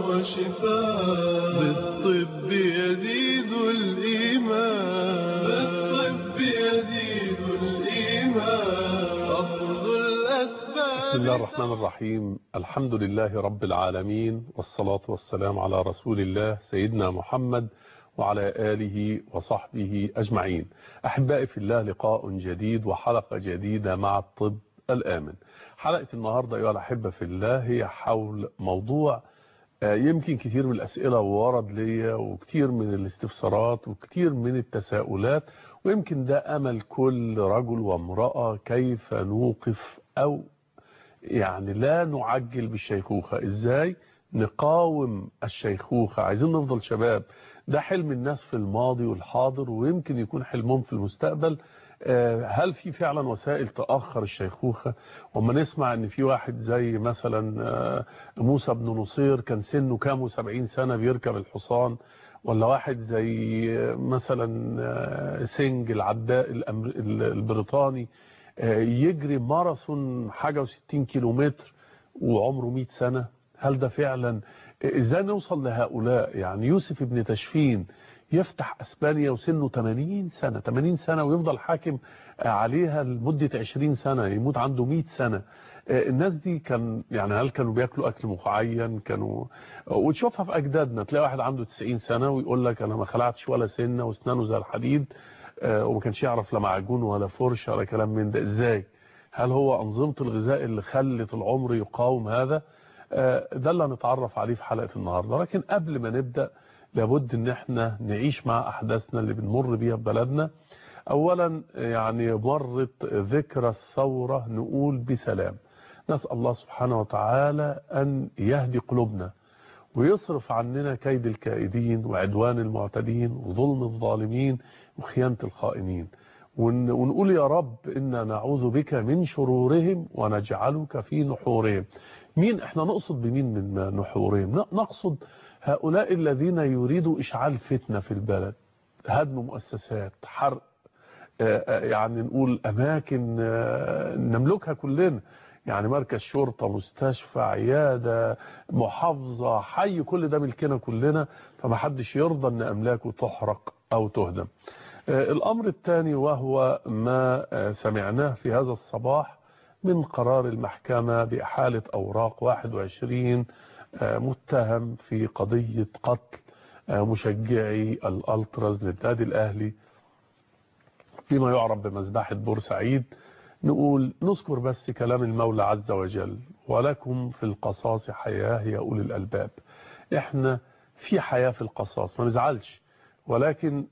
وشفاء بالطب يزيد الإيمان بالطب يزيد الإيمان أخذ الأسباب بسم الله الرحمن الرحيم الحمد لله رب العالمين والصلاة والسلام على رسول الله سيدنا محمد وعلى آله وصحبه أجمعين أحبائي في الله لقاء جديد وحلقة جديدة مع الطب الآمن حلقة النهاردة أيها الأحبة في الله هي حول موضوع يمكن كثير من الأسئلة ورد لي وكثير من الاستفسارات وكثير من التساؤلات ويمكن ده أمل كل رجل وامرأة كيف نوقف أو يعني لا نعجل بالشيخوخة إزاي نقاوم الشيخوخة عايزين نفضل شباب ده حلم الناس في الماضي والحاضر ويمكن يكون حلمهم في المستقبل هل في فعلا وسائل تأخر الشيخوخة وما نسمع ان في واحد زي مثلا موسى بن نصير كان سنه كام وسبعين سنة بيركب الحصان ولا واحد زي مثلا سينج العداء البريطاني يجري ماراثون حاجة وستين كيلومتر وعمره 100 سنة هل ده فعلا ازاي نوصل لهؤلاء يعني يوسف ابن تشفين يفتح اسبانيا وسنه 80 سنة 80 سنة ويفضل حاكم عليها لمدة 20 سنة يموت عنده 100 سنة الناس دي كان يعني هل كانوا بياكلوا اكل معين كانوا وتشوفها في اجدادنا تلاقي واحد عنده 90 سنة ويقول لك انا ما خلعتش ولا سنة واسنانه زي الحديد وما كانش يعرف لا معجون ولا فرش ولا كلام من ده ازاي هل هو انظمة الغذاء اللي خلت العمر يقاوم هذا ده اللي هنتعرف عليه في حلقة النهاردة لكن قبل ما نبدأ لابد ان احنا نعيش مع احداثنا اللي بنمر بيها في بلدنا اولا يعني مرت ذكرى الثورة نقول بسلام نسأل الله سبحانه وتعالى ان يهدي قلوبنا ويصرف عننا كيد الكائدين وعدوان المعتدين وظلم الظالمين وخيانة الخائنين ونقول يا رب إنا نعوذ بك من شرورهم ونجعلك في نحورهم مين احنا نقصد بمين من نحورهم نقصد هؤلاء الذين يريدوا إشعال فتنة في البلد هدم مؤسسات حرق يعني نقول أماكن نملكها كلنا يعني مركز شرطة مستشفى عيادة محافظة حي كل ده ملكنا كلنا فما حدش يرضى ان املاكه تحرق او تهدم الامر الثاني وهو ما سمعناه في هذا الصباح من قرار المحكمة بإحالة أوراق 21 متهم في قضية قتل مشجعي الألتراز للنادي الأهلي فيما يعرف بمذبحة بورسعيد نقول نذكر بس كلام المولى عز وجل ولكم في القصاص حياة يا أولي الألباب احنا في حياة في القصاص ما نزعلش ولكن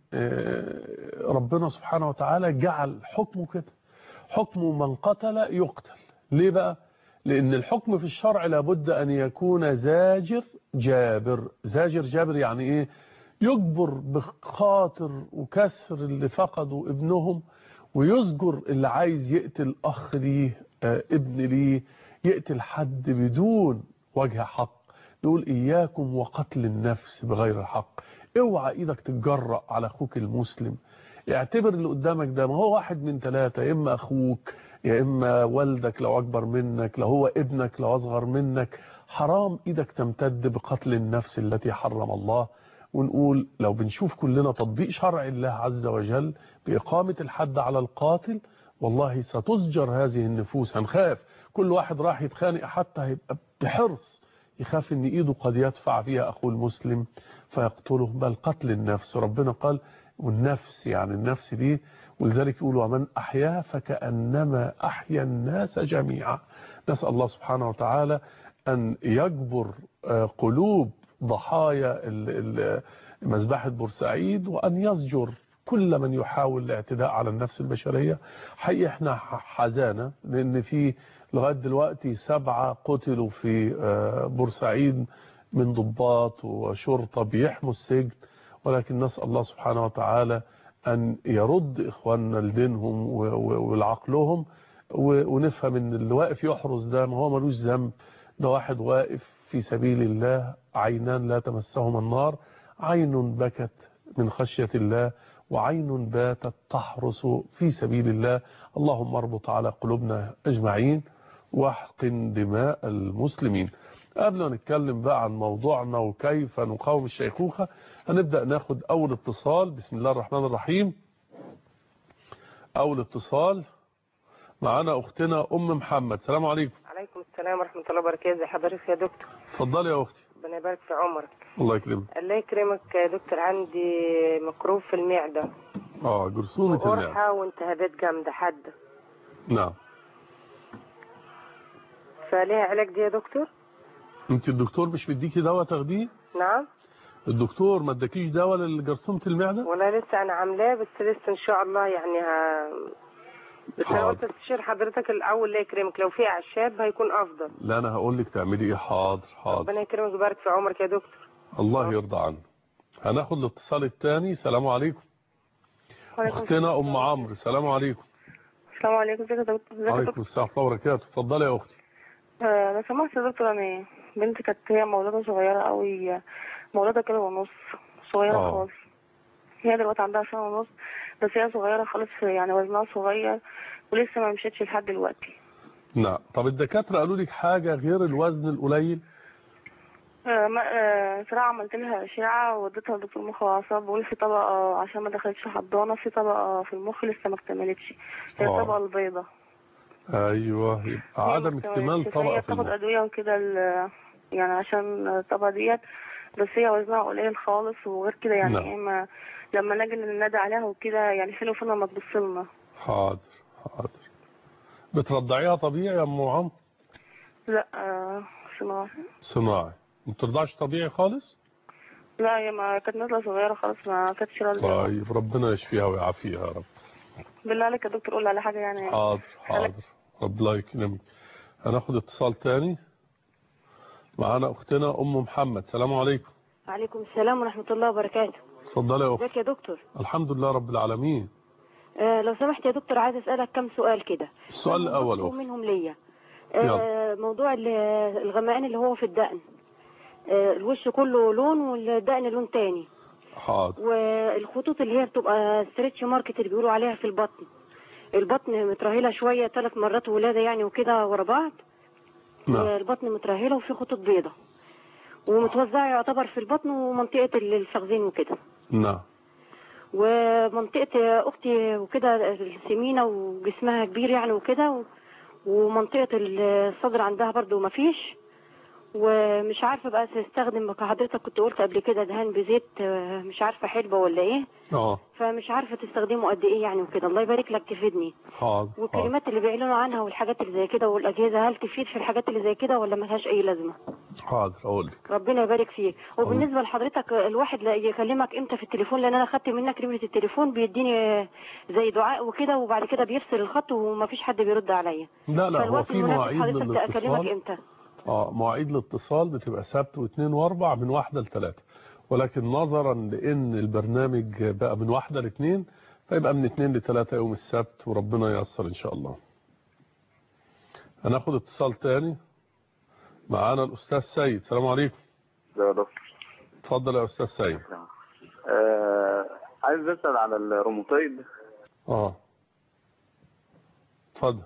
ربنا سبحانه وتعالى جعل حكمه كده حكم من قتل يقتل ليه بقى لأن الحكم في الشرع لابد أن يكون زاجر جابر زاجر جابر يعني إيه يجبر بخاطر وكسر اللي فقدوا ابنهم ويزجر اللي عايز يقتل أخ ليه ابن ليه يقتل حد بدون وجه حق نقول إياكم وقتل النفس بغير الحق اوعى ايدك تتجرأ على اخوك المسلم اعتبر اللي قدامك ده ما هو واحد من ثلاثة يا اما اخوك يا اما والدك لو اكبر منك لو هو ابنك لو اصغر منك حرام ايدك تمتد بقتل النفس التي حرم الله ونقول لو بنشوف كلنا تطبيق شرع الله عز وجل بإقامة الحد على القاتل والله ستزجر هذه النفوس هنخاف كل واحد راح يتخانق حتى هيبقى بحرص يخاف ان ايده قد يدفع فيها اخوه المسلم فيقتله بل قتل النفس ربنا قال والنفس يعني النفس دي ولذلك يقول ومن أحياها فكأنما أحيا الناس جميعا نسأل الله سبحانه وتعالى أن يجبر قلوب ضحايا مذبحة بورسعيد وأن يزجر كل من يحاول الاعتداء على النفس البشرية حقيقة احنا حزانة لأن في لغاية دلوقتي سبعة قتلوا في بورسعيد من ضباط وشرطة بيحموا السجن ولكن نسأل الله سبحانه وتعالى أن يرد إخواننا لدينهم ولعقلهم ونفهم أن اللي واقف يحرس ده ما هو ملوش ذنب ده واحد واقف في سبيل الله عينان لا تمسهما النار عين بكت من خشية الله وعين باتت تحرس في سبيل الله اللهم اربط على قلوبنا أجمعين واحقن دماء المسلمين قبل ما نتكلم بقى عن موضوعنا وكيف نقاوم الشيخوخة هنبدأ ناخد أول اتصال بسم الله الرحمن الرحيم أول اتصال معانا أختنا أم محمد سلام عليكم عليكم السلام ورحمة الله وبركاته ازي حضرتك يا دكتور اتفضلي يا أختي ربنا يبارك في عمرك الله يكرمك الله يكرمك يا دكتور عندي مكروب في المعدة اه جرثومة المعدة وقرحة وانتهابات جامدة حادة نعم فليها علاج دي يا دكتور انت الدكتور مش بيديكي دواء تاخديه نعم الدكتور ما اداكيش دواء لجرثومة المعدة ولا لسه انا عاملاه بس لسه ان شاء الله يعني ها بس انا حاضر. قلت استشير حضرتك الاول الله يكرمك لو في اعشاب هيكون افضل لا انا هقول لك تعملي ايه حاضر حاضر ربنا يكرمك ويبارك في عمرك يا دكتور الله يرضى عنك هناخد الاتصال الثاني سلام عليكم وعليكم اختنا ام عمرو سلام عليكم السلام عليكم ازيك يا دكتور ازيك يا عليكم دكتور السلام ورحمه الله وبركاته اتفضلي يا اختي آه، لو سمحت يا دكتور انا بنتي كانت هي مولودة صغيرة قوي مولودة كده ونص صغيرة آه. خالص هي دلوقتي عندها سنة ونص بس هي صغيرة خالص يعني وزنها صغير ولسه ما مشيتش لحد دلوقتي نعم طب الدكاتره قالوا لك حاجه غير الوزن القليل آه، ما- آه، صراحة عملت لها أشعة ووديتها لدكتور مخ وأعصاب بقول في طبقة عشان ما دخلتش حضانة في طبقة في المخ لسه ما اكتملتش هي آه. الطبقة البيضاء ايوه يبقى هي عدم ما اكتمال اكتملتش، طبقه فهي في بتاخد المخ أدوية وكده ال- يعني عشان الطبقة ديت بس هي وزنها قليل خالص وغير كده يعني نعم. ايه ما لما نجي ننادي عليها وكده يعني فين وفين لما تبص لنا حاضر حاضر بترضعيها طبيعي يا ام عمرو لا آه صناعي صناعي ما بترضعش طبيعي خالص لا هي ما كانت نازلة صغيرة خالص ما كانتش راضية طيب ربنا يشفيها ويعافيها يا رب بالله عليك يا دكتور قول لي على حاجة يعني حاضر حاضر رب الله يكرمك هناخد اتصال تاني معانا اختنا ام محمد سلام عليكم وعليكم السلام ورحمة الله وبركاته اتفضلي يا اختي ازيك يا دكتور الحمد لله رب العالمين آه لو سمحت يا دكتور عايز اسألك كم سؤال كده السؤال الاول مطلوب أختي. منهم ليا يلا. آه موضوع ال- الغمقان اللي هو في الدقن آه الوش كله لون والدقن لون تاني حاضر والخطوط اللي هي بتبقى ستريتش ماركت اللي بيقولوا عليها في البطن البطن مترهلة شوية ثلاث مرات ولادة يعني وكده ورا بعض نعم البطن مترهلة وفي خطوط بيضة ومتوزعة يعتبر في البطن ومنطقة الفخذين وكده نعم ومنطقة أختي وكده السمينة وجسمها كبير يعني وكده و- ومنطقة الصدر عندها برضو مفيش ومش عارفة بقى تستخدم حضرتك كنت قلت قبل كده دهان بزيت آه، مش عارفة حلبة ولا ايه اه فمش عارفة تستخدمه قد ايه يعني وكده الله يبارك لك تفيدني حاضر حاضر والكلمات اللي بيعلنوا عنها والحاجات اللي زي كده والأجهزة هل تفيد في الحاجات اللي زي كده ولا ملهاش أي لازمة حاضر اقول لك ربنا يبارك فيك وبالنسبه لحضرتك الواحد لا يكلمك امتى في التليفون لان انا خدت منك نمره التليفون بيديني زي دعاء وكده وبعد كده بيفصل الخط ومفيش حد بيرد عليا لا لا هو فالوقت في المناسب مواعيد حضرتك اكلمك للاتصال امتى اه مواعيد الاتصال بتبقى سبت واثنين واربع من واحدة لثلاثة ولكن نظرا لان البرنامج بقى من واحدة لاثنين فيبقى من اثنين لثلاثة يوم السبت وربنا ييسر ان شاء الله هناخد اتصال تاني معانا الاستاذ سيد السلام عليكم يا دكتور اتفضل يا استاذ سيد آه عايز اسال على الروماتويد اه اتفضل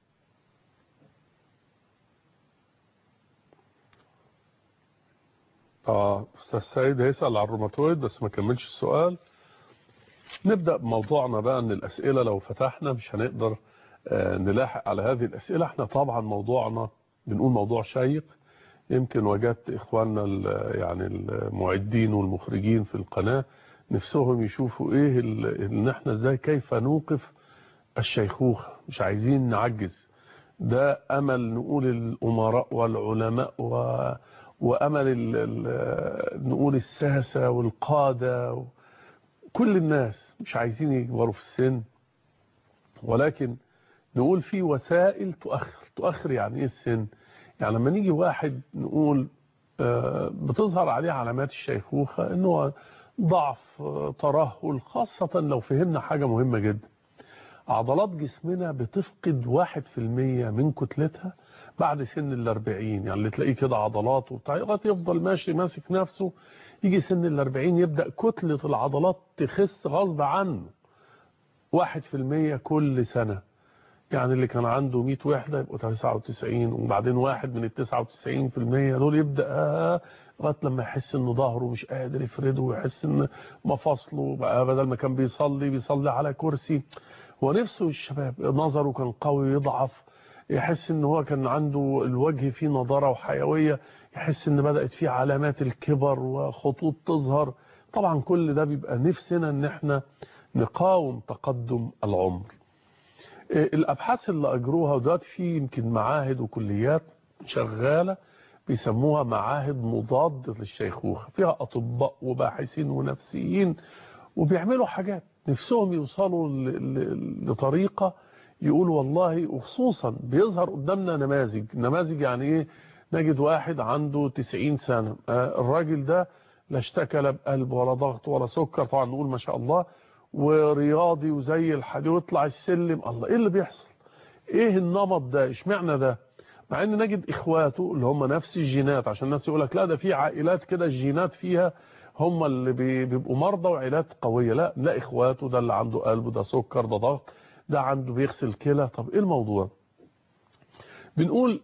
اه استاذ سيد هيسأل على الروماتويد بس ما كملش السؤال نبدأ بموضوعنا بقى ان الاسئلة لو فتحنا مش هنقدر آه نلاحق على هذه الاسئلة احنا طبعا موضوعنا بنقول موضوع شيق يمكن وجدت اخواننا ال- يعني المعدين والمخرجين في القناة نفسهم يشوفوا ايه ال- ان احنا ازاي كيف نوقف الشيخوخة مش عايزين نعجز ده امل نقول الامراء والعلماء و... وامل ال... ال... نقول الساسة والقادة و... كل الناس مش عايزين يكبروا في السن ولكن نقول في وسائل تؤخر تؤخر يعني ايه السن يعني لما نيجي واحد نقول آه، بتظهر عليه علامات الشيخوخة انه ضعف آه، ترهل خاصة لو فهمنا حاجة مهمة جدا عضلات جسمنا بتفقد واحد في المية من كتلتها بعد سن الاربعين يعني اللي تلاقيه كده عضلات وبتاع لغايه يفضل ماشي ماسك نفسه يجي سن الاربعين يبدأ كتلة العضلات تخس غصب عنه واحد في المية كل سنة يعني اللي كان عنده 100 وحدة يبقوا 99 وبعدين واحد من ال 99% دول يبدأ آه لغايه لما يحس ان ظهره مش قادر يفرده ويحس ان مفاصله بقى بدل ما كان بيصلي بيصلي على كرسي هو نفسه الشباب نظره كان قوي يضعف يحس ان هو كان عنده الوجه فيه نضارة وحيوية يحس ان بدأت فيه علامات الكبر وخطوط تظهر طبعا كل ده بيبقى نفسنا ان احنا نقاوم تقدم العمر الابحاث اللي اجروها ودلوقتي في يمكن معاهد وكليات شغالة بيسموها معاهد مضاد للشيخوخة فيها اطباء وباحثين ونفسيين وبيعملوا حاجات نفسهم يوصلوا لطريقة يقول والله وخصوصا بيظهر قدامنا نماذج نماذج يعني ايه نجد واحد عنده 90 سنة الراجل ده لا اشتكى لا بقلب ولا ضغط ولا سكر طبعا نقول ما شاء الله ورياضي وزي الحديد ويطلع السلم الله ايه اللي بيحصل ايه النمط ده اشمعنى ده مع ان نجد اخواته اللي هم نفس الجينات عشان الناس يقول لك لا ده في عائلات كده الجينات فيها هم اللي بيبقوا مرضى وعائلات قوية لا لا اخواته ده اللي عنده قلب ده سكر ده ضغط ده عنده بيغسل كلى طب ايه الموضوع بنقول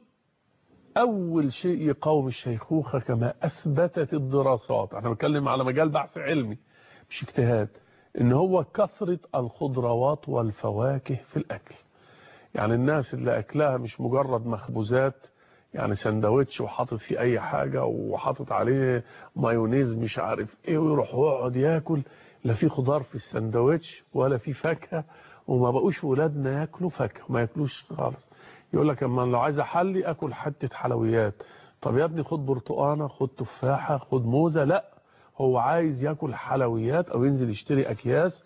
اول شيء يقاوم الشيخوخة كما اثبتت الدراسات احنا بنتكلم على مجال بحث علمي مش اجتهاد ان هو كثرة الخضروات والفواكه في الاكل يعني الناس اللي اكلها مش مجرد مخبوزات يعني سندوتش وحاطط فيه اي حاجة وحاطط عليه مايونيز مش عارف ايه ويروح يقعد ياكل لا في خضار في السندوتش ولا في فاكهة وما بقوش ولادنا ياكلوا فاكهه ما ياكلوش خالص يقول لك اما لو عايز احلي اكل حته حلويات طب يا ابني خد برتقانه خد تفاحه خد موزه لا هو عايز ياكل حلويات او ينزل يشتري اكياس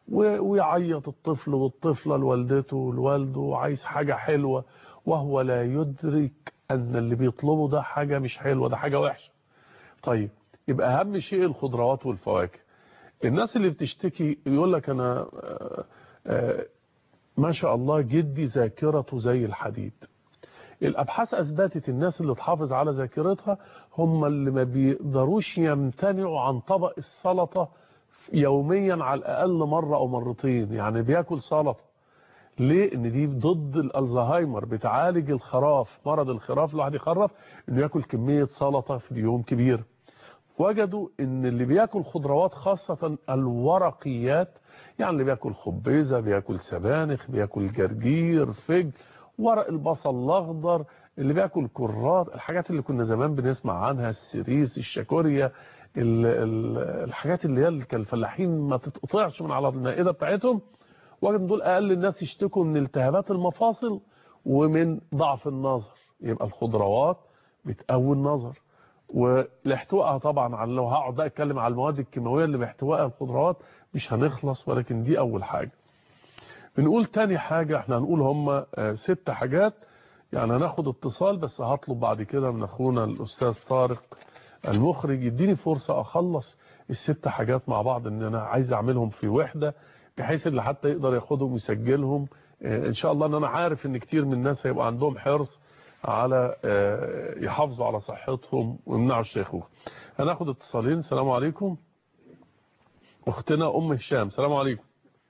ويعيط الطفل والطفله لوالدته ولوالده وعايز حاجه حلوه وهو لا يدرك ان اللي بيطلبه ده حاجه مش حلوه ده حاجه وحشه طيب يبقى اهم شيء الخضروات والفواكه الناس اللي بتشتكي يقول لك انا آآ آآ ما شاء الله جدي ذاكرته زي الحديد الابحاث اثبتت الناس اللي تحافظ على ذاكرتها هم اللي ما بيقدروش يمتنعوا عن طبق السلطه يوميا على الاقل مره او مرتين يعني بياكل سلطه ليه ان دي ضد الالزهايمر بتعالج الخراف مرض الخراف الواحد يخرف انه ياكل كميه سلطه في اليوم كبير وجدوا ان اللي بياكل خضروات خاصة الورقيات يعني اللي بياكل خبيزة بياكل سبانخ بياكل جرجير فج ورق البصل الاخضر اللي بياكل كرات الحاجات اللي كنا زمان بنسمع عنها السريس الشاكوريا ال ال الحاجات اللي هي الفلاحين ما تتقطعش من على المائدة بتاعتهم وجدوا دول اقل الناس يشتكوا من التهابات المفاصل ومن ضعف النظر يبقى الخضروات بتقوي النظر ولاحتوائها طبعا عن لو هقعد بقى اتكلم على المواد الكيماويه اللي باحتوائها الخضروات مش هنخلص ولكن دي اول حاجه بنقول تاني حاجه احنا هنقول هم ست حاجات يعني هناخد اتصال بس هطلب بعد كده من اخونا الاستاذ طارق المخرج يديني فرصه اخلص الست حاجات مع بعض ان انا عايز اعملهم في وحده بحيث اللي حتى يقدر ياخدهم ويسجلهم ان شاء الله ان انا عارف ان كتير من الناس هيبقى عندهم حرص على يحافظوا على صحتهم ويمنعوا الشيخوخه هناخد اتصالين السلام عليكم اختنا ام هشام السلام عليكم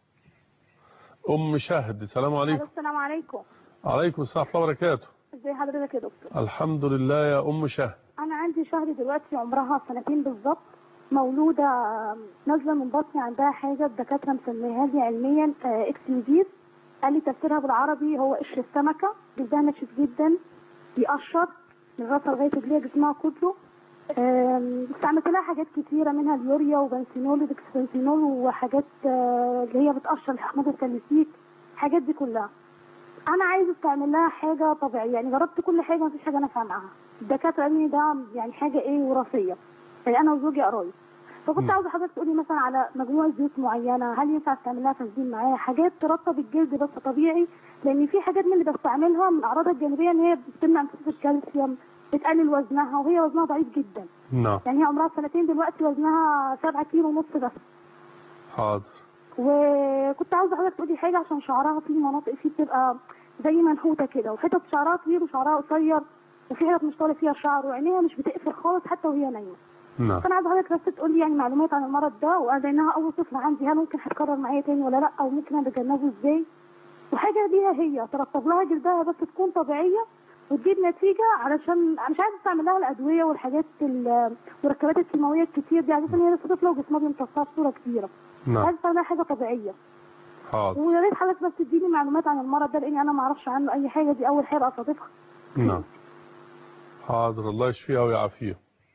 ام شهد السلام عليكم السلام عليكم عليكم السلام ورحمه الله وبركاته ازي حضرتك يا دكتور الحمد لله يا ام شهد انا عندي شهر دلوقتي عمرها سنتين بالظبط مولوده نازله من بطني عندها حاجه الدكاتره مسميها لي علميا اكسليفيز قال لي تفسيرها بالعربي هو قشر السمكه جلدها ناشف جدا بيقشر من راسها لغايه رجليها جسمها كله استعملت لها حاجات كتيره منها اليوريا وبنسينول ودكسبنسينول وحاجات اللي هي بتقشر الاحماض الكالسيك الحاجات دي كلها انا عايزه استعمل لها حاجه طبيعيه يعني جربت كل حاجه مفيش حاجه نافعه معاها الدكاتره قالوا لي ده يعني حاجه ايه وراثيه يعني انا وزوجي قرايب فكنت عاوزه حضرتك تقولي مثلا على مجموعه زيوت معينه هل ينفع استعمل لها تسديد معاها حاجات ترطب الجلد بس طبيعي لان في حاجات من اللي بستعملها من اعراضها الجانبيه ان هي بتمنع امتصاص الكالسيوم بتقلل وزنها وهي وزنها ضعيف جدا نعم يعني هي عمرها سنتين دلوقتي وزنها 7 كيلو ونص بس حاضر وكنت عاوزه حضرتك تقولي حاجه عشان شعرها في مناطق فيه بتبقى زي منحوته كده وحتت شعرها طويل وشعرها قصير وفي حتت مش طالع فيها شعر وعينيها مش بتقفل خالص حتى وهي نايمه نعم فانا عايزه حضرتك بس تقول لي يعني معلومات عن المرض ده وقال انها اول طفل عندي هل ممكن هتكرر معايا تاني ولا لا او ممكن انا اتجنبه ازاي وحاجه ليها هي ترطب لها جلدها بس تكون طبيعيه وتجيب نتيجه علشان أنا مش عايزه استعمل لها الادويه والحاجات ال- والمركبات الكيماويه الكتير دي عشان هي لسه طفله وجسمها بيمتصها بصوره كبيره نعم عايزه استعمل لها حاجه طبيعيه حاضر ويا ريت حضرتك بس تديني معلومات عن المرض ده لاني انا ما اعرفش عنه اي حاجه دي اول حاجه اصادفها نعم حاضر الله يشفيها ويعافيها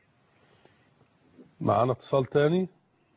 معانا اتصال تاني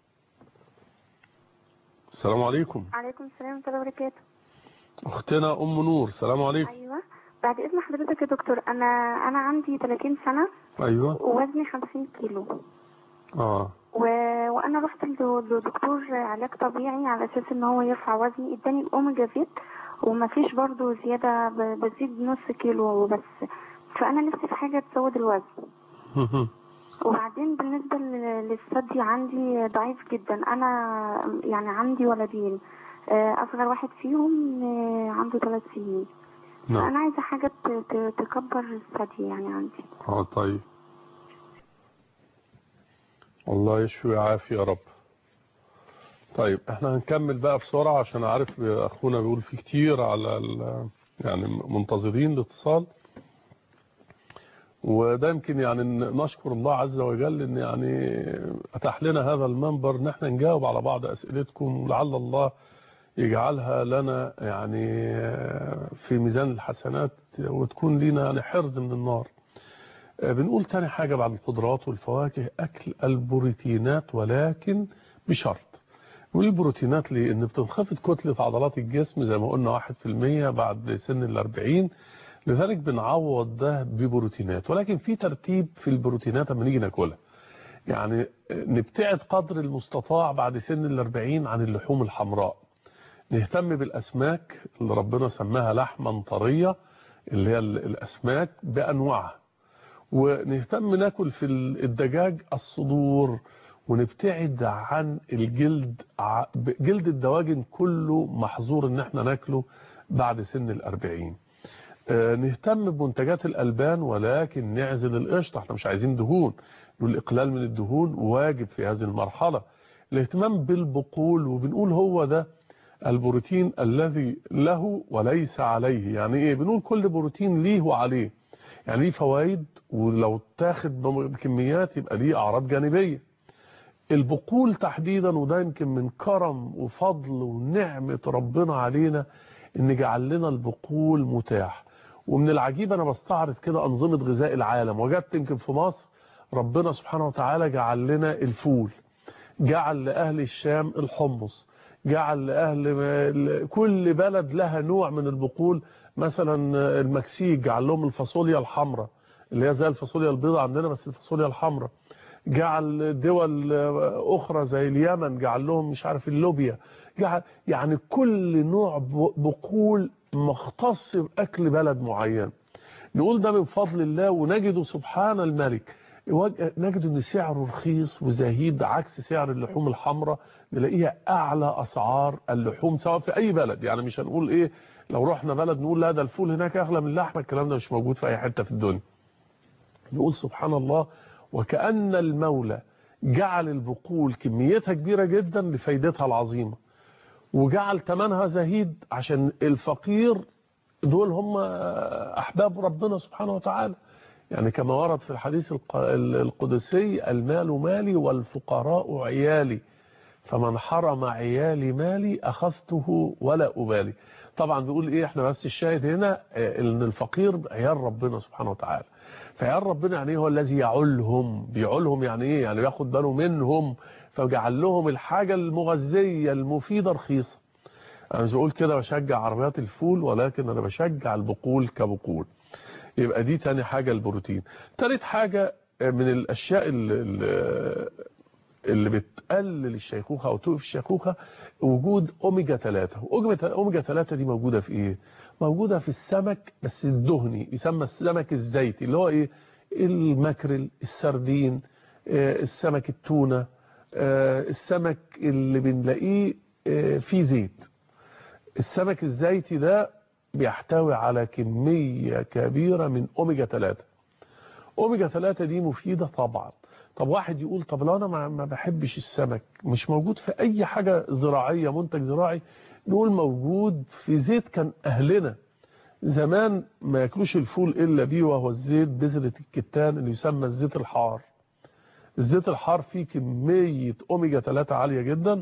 السلام عليكم عليكم السلام ورحمة الله وبركاته اختنا ام نور السلام عليكم أيوة بعد إذن حضرتك يا دكتور أنا أنا عندي 30 سنة ايوه ووزني 50 كيلو اه و... وأنا رحت لد- لدكتور علاج طبيعي على أساس إن هو يرفع وزني إداني الأوميجا فيت ومفيش برضو زيادة ب... بزيد نص كيلو بس فأنا نفسي في حاجة تزود الوزن وبعدين بالنسبة لل- للثدي عندي ضعيف جدا أنا يعني عندي ولدين آه، أصغر واحد فيهم آه، عنده ثلاث سنين نعم أنا عايزة حاجة ت- ت- تكبر الثدي يعني عندي اه طيب الله يشفي ويعافي يا رب طيب احنا هنكمل بقى بسرعة عشان عارف اخونا بيقول في كتير على ال- يعني منتظرين الاتصال وده يمكن يعني ن- نشكر الله عز وجل ان يعني اتاح لنا هذا المنبر ان احنا نجاوب على بعض اسئلتكم ولعل الله يجعلها لنا يعني في ميزان الحسنات وتكون لنا يعني حرز من النار بنقول تاني حاجة بعد الخضروات والفواكه أكل البروتينات ولكن بشرط نقول البروتينات ليه؟ إن بتنخفض كتلة عضلات الجسم زي ما قلنا 1% بعد سن الأربعين لذلك بنعوض ده ببروتينات ولكن في ترتيب في البروتينات لما نيجي ناكلها يعني نبتعد قدر المستطاع بعد سن الأربعين عن اللحوم الحمراء نهتم بالأسماك اللي ربنا سماها لحما طرية اللي هي الأسماك بأنواعها ونهتم ناكل في الدجاج الصدور ونبتعد عن الجلد ع- جلد الدواجن كله محظور ان احنا ناكله بعد سن الأربعين آه، نهتم بمنتجات الألبان ولكن نعزل القشطة احنا مش عايزين دهون والإقلال من الدهون واجب في هذه المرحلة الاهتمام بالبقول وبنقول هو ده البروتين الذي له وليس عليه يعني ايه بنقول كل بروتين ليه وعليه يعني ليه فوائد ولو تاخد بكميات يبقى ليه اعراض جانبيه البقول تحديدا وده يمكن من كرم وفضل ونعمه ربنا علينا ان جعل لنا البقول متاح ومن العجيب انا بستعرض كده انظمه غذاء العالم وجدت يمكن في مصر ربنا سبحانه وتعالى جعل لنا الفول جعل لاهل الشام الحمص جعل لاهل كل بلد لها نوع من البقول مثلا المكسيك جعل لهم الفاصوليا الحمراء اللي هي زي الفاصوليا البيضاء عندنا بس الفاصوليا الحمراء جعل دول اخرى زي اليمن جعل لهم مش عارف اللوبيا جعل يعني كل نوع بقول مختص باكل بلد معين نقول ده من فضل الله ونجده سبحان الملك نجد ان سعره رخيص وزهيد عكس سعر اللحوم الحمراء نلاقيها اعلى اسعار اللحوم سواء في اي بلد يعني مش هنقول ايه لو رحنا بلد نقول لا ده الفول هناك اغلى من اللحمه الكلام ده مش موجود في اي حته في الدنيا نقول سبحان الله وكأن المولى جعل البقول كميتها كبيرة جدا لفايدتها العظيمة وجعل ثمنها زهيد عشان الفقير دول هم أحباب ربنا سبحانه وتعالى يعني كما ورد في الحديث القدسي المال مالي والفقراء عيالي فمن حرم عيالي مالي أخذته ولا أبالي طبعا بيقول إيه احنا بس الشاهد هنا ان الفقير عيال ربنا سبحانه وتعالى فعيال ربنا يعني هو الذي يعلهم بيعلهم يعني ايه يعني بياخد باله منهم فجعل لهم الحاجة المغذية المفيدة رخيصة انا مش بقول كده بشجع عربيات الفول ولكن انا بشجع البقول كبقول يبقى دي تاني حاجة البروتين تالت حاجة من الاشياء اللي, اللي بتقلل الشيخوخة او توقف الشيخوخة وجود اوميجا 3 اوميجا 3 دي موجودة في ايه موجودة في السمك بس الدهني يسمى السمك الزيتي اللي هو ايه المكرل السردين السمك التونة السمك اللي بنلاقيه فيه زيت السمك الزيتي ده بيحتوي على كمية كبيرة من اوميجا 3 اوميجا 3 دي مفيدة طبعا طب واحد يقول طب لو انا ما ما بحبش السمك مش موجود في اي حاجة زراعية منتج زراعي نقول موجود في زيت كان اهلنا زمان ما ياكلوش الفول الا بيه وهو الزيت بذرة الكتان اللي يسمى الزيت الحار الزيت الحار فيه كمية اوميجا 3 عالية جدا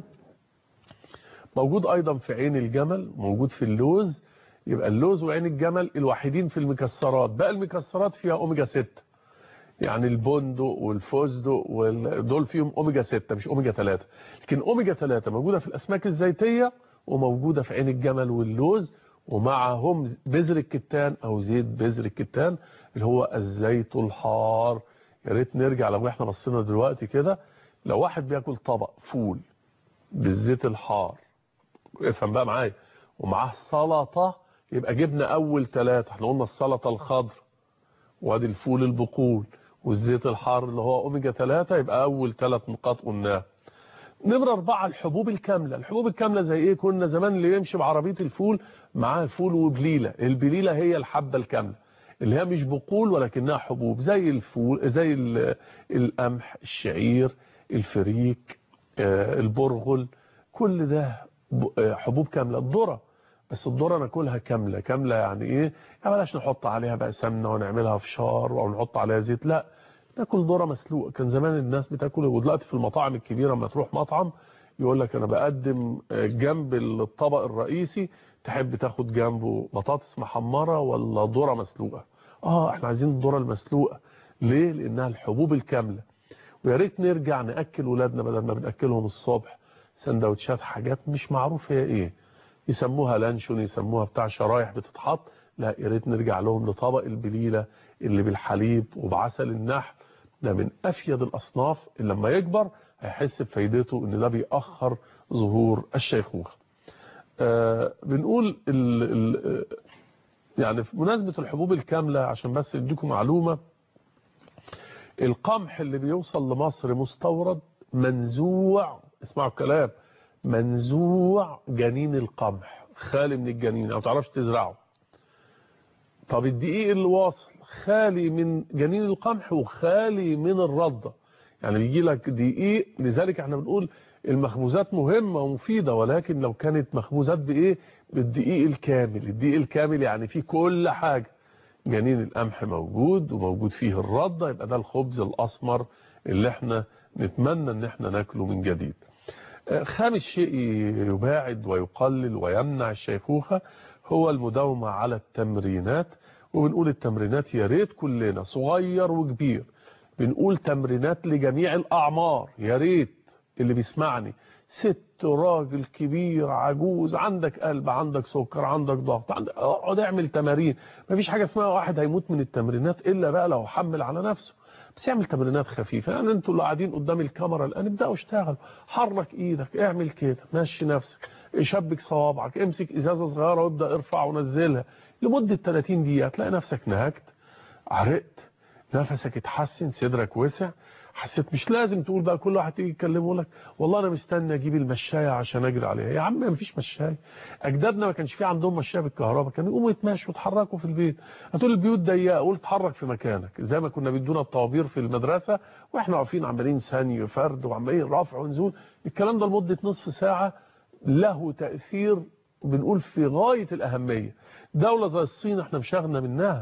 موجود ايضا في عين الجمل موجود في اللوز يبقى اللوز وعين الجمل الوحيدين في المكسرات بقى المكسرات فيها اوميجا 6 يعني البندق والفستق دول فيهم اوميجا 6 مش اوميجا 3 لكن اوميجا 3 موجودة في الاسماك الزيتية وموجودة في عين الجمل واللوز ومعهم بذر الكتان او زيت بذر الكتان اللي هو الزيت الحار يا ريت نرجع لو احنا بصينا دلوقتي كده لو واحد بياكل طبق فول بالزيت الحار افهم بقى معايا ومعاه سلطه يبقى جبنا اول ثلاثه احنا قلنا السلطه الخضر وادي الفول البقول والزيت الحار اللي هو اوميجا 3 يبقى اول ثلاث نقاط قلناها نمرة أربعة الحبوب الكاملة الحبوب الكاملة زي إيه كنا زمان اللي يمشي بعربية الفول معاه الفول وبليلة البليلة هي الحبة الكاملة اللي هي مش بقول ولكنها حبوب زي الفول زي القمح الشعير الفريك البرغل كل ده حبوب كاملة الذرة بس الذرة ناكلها كاملة كاملة يعني ايه يعني بلاش نحط عليها بقى سمنة ونعملها فشار او نحط عليها زيت لا ناكل ذره مسلوقه كان زمان الناس بتاكل ودلوقتي في المطاعم الكبيره لما تروح مطعم يقول لك انا بقدم جنب الطبق الرئيسي تحب تاخد جنبه بطاطس محمره ولا ذره مسلوقه اه احنا عايزين الذره المسلوقه ليه لانها الحبوب الكامله ويا ريت نرجع ناكل ولادنا بدل ما بناكلهم الصبح سندوتشات حاجات مش معروف هي ايه يسموها لانشون يسموها بتاع شرايح بتتحط لا يا ريت نرجع لهم لطبق البليله اللي بالحليب وبعسل النحل ده من افيد الاصناف اللي لما يكبر هيحس بفايدته ان ده بيأخر ظهور الشيخوخه آه بنقول ال ال يعني في مناسبة الحبوب الكاملة عشان بس اديكم معلومة القمح اللي بيوصل لمصر مستورد منزوع اسمعوا الكلام منزوع جنين القمح خالي من الجنين او تعرفش تزرعه طب الدقيق اللي واصل خالي من جنين القمح وخالي من الردة يعني بيجي لك دقيق لذلك احنا بنقول المخبوزات مهمة ومفيدة ولكن لو كانت مخبوزات بايه بالدقيق الكامل الدقيق الكامل يعني فيه كل حاجة جنين القمح موجود وموجود فيه الردة يبقى ده الخبز الأسمر اللي احنا نتمنى ان احنا ناكله من جديد خامس شيء يباعد ويقلل ويمنع الشيخوخة هو المداومة على التمرينات وبنقول التمرينات يا ريت كلنا صغير وكبير بنقول تمرينات لجميع الأعمار يا ريت اللي بيسمعني ست راجل كبير عجوز عندك قلب عندك سكر عندك ضغط عندك اقعد اعمل تمارين مفيش حاجة اسمها واحد هيموت من التمرينات إلا بقى لو حمل على نفسه بس يعمل تمرينات خفيفة يعني انتوا اللي قاعدين قدام الكاميرا الآن ابدأوا اشتغل حرك ايدك اعمل كده مشي نفسك شبك صوابعك امسك ازازة صغيرة وابدأ ارفع ونزلها لمدة 30 دقيقة تلاقي نفسك نهجت عرقت نفسك اتحسن صدرك وسع حسيت مش لازم تقول بقى كل واحد تيجي يكلمه لك والله انا مستني اجيب المشايه عشان اجري عليها يا عم ما فيش مشايه اجدادنا ما كانش في عندهم مشايه بالكهرباء كانوا يقوموا يتمشوا ويتحركوا في البيت هتقول البيوت ضيقه قول اتحرك في مكانك زي ما كنا بيدونا الطوابير في المدرسه واحنا واقفين عمالين ثاني فرد وعمالين رفع ونزول الكلام ده لمده نصف ساعه له تاثير بنقول في غايه الاهميه دوله زي الصين احنا مشاغنا منها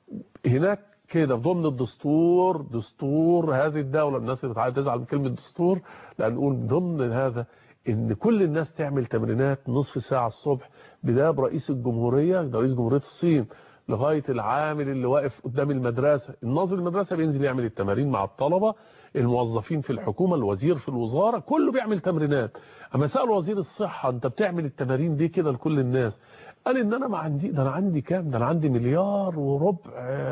هناك كده ضمن الدستور دستور هذه الدولة الناس اللي بتعاد تزعل من كلمة دستور لأن نقول ضمن هذا ان كل الناس تعمل تمرينات نصف ساعة الصبح بداية برئيس الجمهورية ده رئيس جمهورية الصين لغاية العامل اللي واقف قدام المدرسة الناظر المدرسة بينزل يعمل التمارين مع الطلبة الموظفين في الحكومة الوزير في الوزارة كله بيعمل تمرينات اما سأل وزير الصحة انت بتعمل التمارين دي كده لكل الناس قال ان انا ما عندي ده انا عندي كام ده انا عندي مليار وربع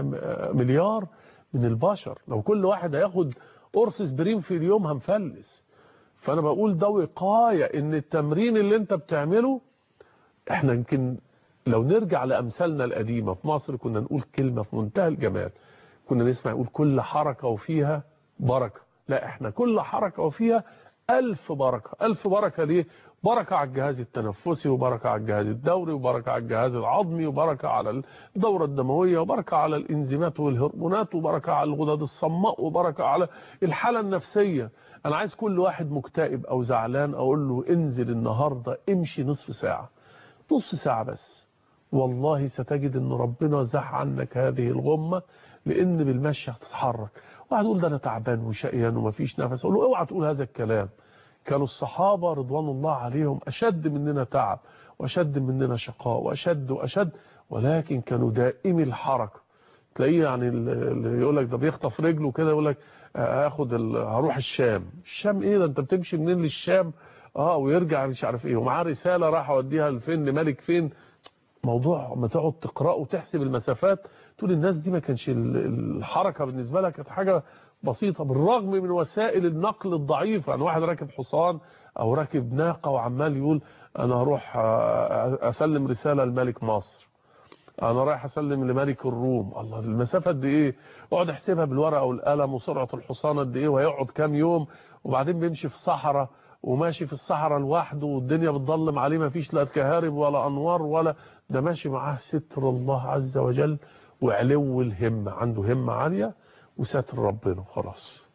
مليار من البشر لو كل واحد هياخد قرص اسبرين في اليوم هنفلس فانا بقول ده وقايه ان التمرين اللي انت بتعمله احنا يمكن لو نرجع لامثالنا القديمه في مصر كنا نقول كلمه في منتهى الجمال كنا نسمع يقول كل حركه وفيها بركه لا احنا كل حركه وفيها ألف بركة ألف بركة ليه بركة على الجهاز التنفسي وبركة على الجهاز الدوري وبركة على الجهاز العظمي وبركة على الدورة الدموية وبركة على الإنزيمات والهرمونات وبركة على الغدد الصماء وبركة على الحالة النفسية أنا عايز كل واحد مكتئب أو زعلان أقول له انزل النهاردة امشي نصف ساعة نصف ساعة بس والله ستجد ان ربنا زح عنك هذه الغمة لان بالمشي هتتحرك واحد يقول ده انا تعبان وشقيان ومفيش نفس اقول له اوعى تقول هذا الكلام كانوا الصحابة رضوان الله عليهم اشد مننا تعب واشد مننا شقاء واشد واشد ولكن كانوا دائمي الحركة تلاقيه يعني اللي يقول لك ده بيخطف رجله كده يقول لك هاخد هروح الشام الشام ايه ده انت بتمشي منين للشام اه ويرجع مش عارف ايه ومعاه رسالة راح اوديها لفين لملك فين موضوع ما تقعد تقرأ وتحسب المسافات تقول الناس دي ما كانش الحركة بالنسبة لها كانت حاجة بسيطة بالرغم من وسائل النقل الضعيفة يعني واحد راكب حصان او راكب ناقة وعمال يقول انا هروح اسلم رسالة لملك مصر انا رايح اسلم لملك الروم الله المسافة قد ايه اقعد احسبها بالورقة والقلم وسرعة الحصان قد ايه وهيقعد كام يوم وبعدين بيمشي في صحراء وماشي في الصحراء لوحده والدنيا بتضلم عليه ما فيش لا كهارب ولا انوار ولا ده ماشي معاه ستر الله عز وجل وعلو الهمة عنده همة عالية وستر ربنا خلاص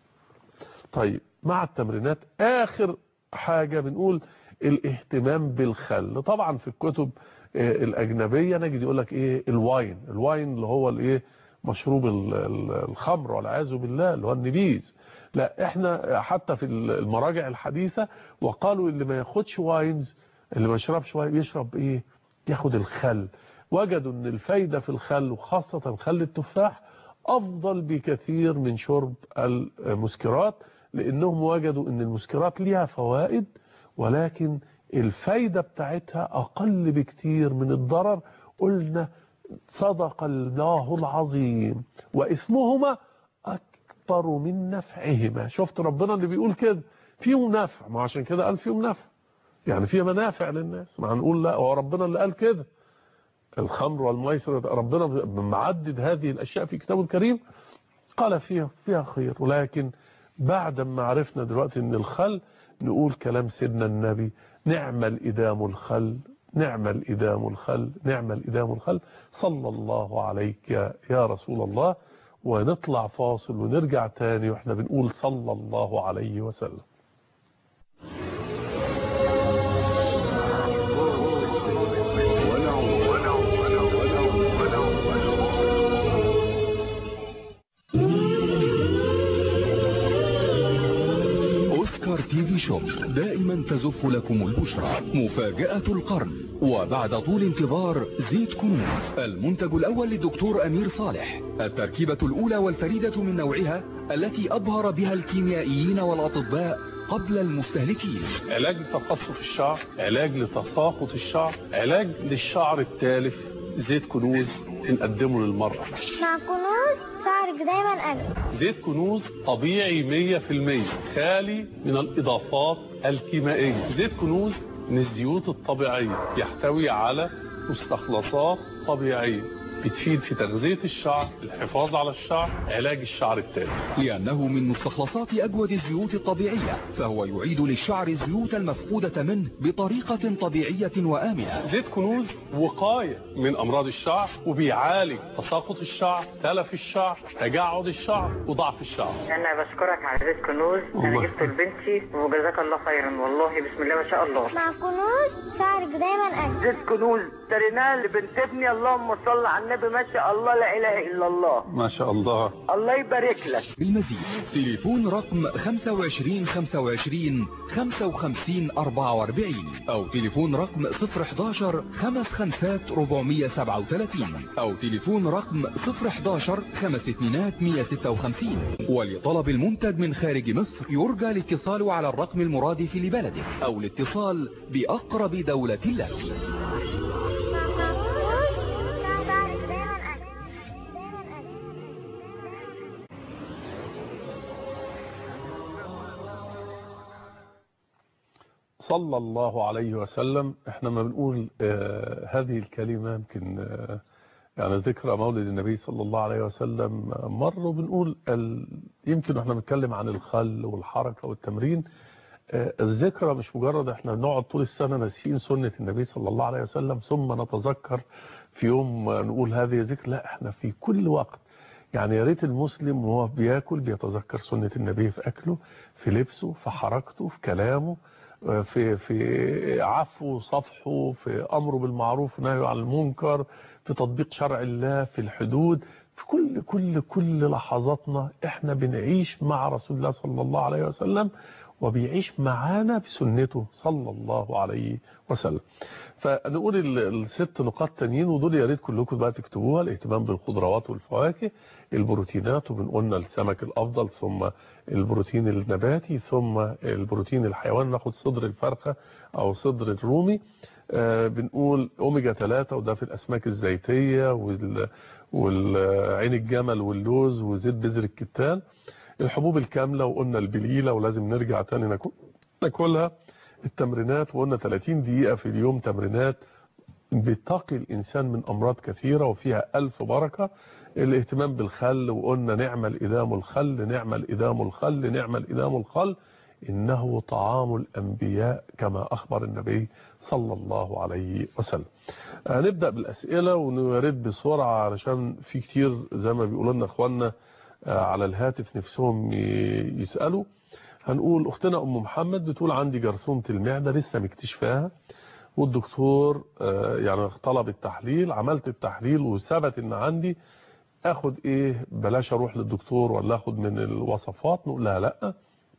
طيب مع التمرينات اخر حاجة بنقول الاهتمام بالخل طبعا في الكتب الاجنبية نجد يقول لك ايه الواين الواين اللي هو الايه مشروب الخمر والعياذ بالله اللي هو النبيذ لا احنا حتى في المراجع الحديثة وقالوا اللي ما ياخدش واينز اللي ما يشربش واين يشرب ايه ياخد الخل وجدوا ان الفايدة في الخل وخاصة خل التفاح افضل بكثير من شرب المسكرات لانهم وجدوا ان المسكرات ليها فوائد ولكن الفايدة بتاعتها اقل بكثير من الضرر قلنا صدق الله العظيم واسمهما اكبر من نفعهما شفت ربنا اللي بيقول كده فيهم نفع ما عشان كده قال فيهم نفع يعني فيها منافع للناس ما هنقول لا هو ربنا اللي قال كده الخمر والميسر ربنا معدد هذه الاشياء في كتابه الكريم قال فيها فيها خير ولكن بعد ما عرفنا دلوقتي ان الخل نقول كلام سيدنا النبي نعم الإدام الخل نعم الإدام الخل نعم الإدام الخل صلى الله عليك يا رسول الله ونطلع فاصل ونرجع تاني واحنا بنقول صلى الله عليه وسلم أوسكار تي في شوب دائما تزف لكم البشرى مفاجأة القرن وبعد طول انتظار زيت كنوز المنتج الأول للدكتور أمير صالح التركيبة الأولى والفريدة من نوعها التي أبهر بها الكيميائيين والأطباء قبل المستهلكين علاج لتقصف الشعر علاج لتساقط الشعر علاج للشعر التالف زيت كنوز بنقدمه للمرأة مع كنوز شعرك دايما أجمل زيت كنوز طبيعي 100% خالي من الإضافات الكيميائية زيت كنوز من الزيوت الطبيعية يحتوي على مستخلصات طبيعية بتفيد في تغذية الشعر الحفاظ على الشعر علاج الشعر التالف لأنه من مستخلصات أجود الزيوت الطبيعية فهو يعيد للشعر الزيوت المفقودة منه بطريقة طبيعية وآمنة زيت كنوز وقاية من أمراض الشعر وبيعالج تساقط الشعر تلف الشعر تجعد الشعر وضعف الشعر انا بشكرك على زيت كنوز انا الله. جبته لبنتي وجزاك الله خيرا والله بسم الله ما شاء الله مع كنوز شعرك دايما أجمل زيت كنوز اشتريناه لبنت ابني اللهم صل على النبي ما شاء الله لا اله الا الله ما شاء الله الله يبارك لك بالمزيد تليفون رقم 25 25 55 44 أو تليفون رقم 011 55 437 أو تليفون رقم 011 5 اتنينات 156 ولطلب المنتج من خارج مصر يرجى الاتصال على الرقم المرادف لبلدك أو الاتصال بأقرب دولة لك مع كنوز شعرك دايما أجمل دايما أجمل صلى الله عليه وسلم احنا ما بنقول آه هذه الكلمة يمكن آه يعني ذكرى مولد النبي صلى الله عليه وسلم مر وبنقول ال... يمكن احنا بنتكلم عن الخل والحركة والتمرين آه، الذكرى مش مجرد احنا بنقعد طول السنة ناسيين سنة النبي صلى الله عليه وسلم ثم نتذكر في يوم نقول هذه ذكر لا احنا في كل وقت يعني يا ريت المسلم وهو بياكل بيتذكر سنة النبي في أكله في لبسه في حركته في كلامه آه، في في عفو صفحه في أمره بالمعروف ونهيه عن المنكر في تطبيق شرع الله في الحدود في كل كل كل لحظاتنا احنا بنعيش مع رسول الله صلى الله عليه وسلم وبيعيش معانا بسنته صلى الله عليه وسلم فنقول ال- الست نقاط تانيين ودول يا ريت كلكم بقى تكتبوها الاهتمام بالخضروات والفواكه البروتينات وبنقولنا السمك الافضل ثم البروتين النباتي ثم البروتين الحيواني ناخد صدر الفرخه او صدر الرومي آه، بنقول اوميجا 3 وده في الاسماك الزيتيه وال والعين الجمل واللوز وزيت بذر الكتان الحبوب الكامله وقلنا البليله ولازم نرجع تاني ناكل ناكلها التمرينات وقلنا 30 دقيقه في اليوم تمرينات بتقي الإنسان من أمراض كثيرة وفيها ألف بركة الاهتمام بالخل وقلنا نعمل إدام الخل نعمل إدام الخل نعمل إدام الخل إنه طعام الأنبياء كما أخبر النبي صلى الله عليه وسلم هنبدأ بالأسئلة ونرد بسرعة علشان في كتير زي ما بيقولوا لنا إخواننا آه، على الهاتف نفسهم ي- يسألوا هنقول أختنا أم محمد بتقول عندي جرثومة المعدة لسه مكتشفاها والدكتور آه، يعني طلب التحليل عملت التحليل وثبت ان عندي اخد ايه بلاش اروح للدكتور ولا اخد من الوصفات نقول لها لا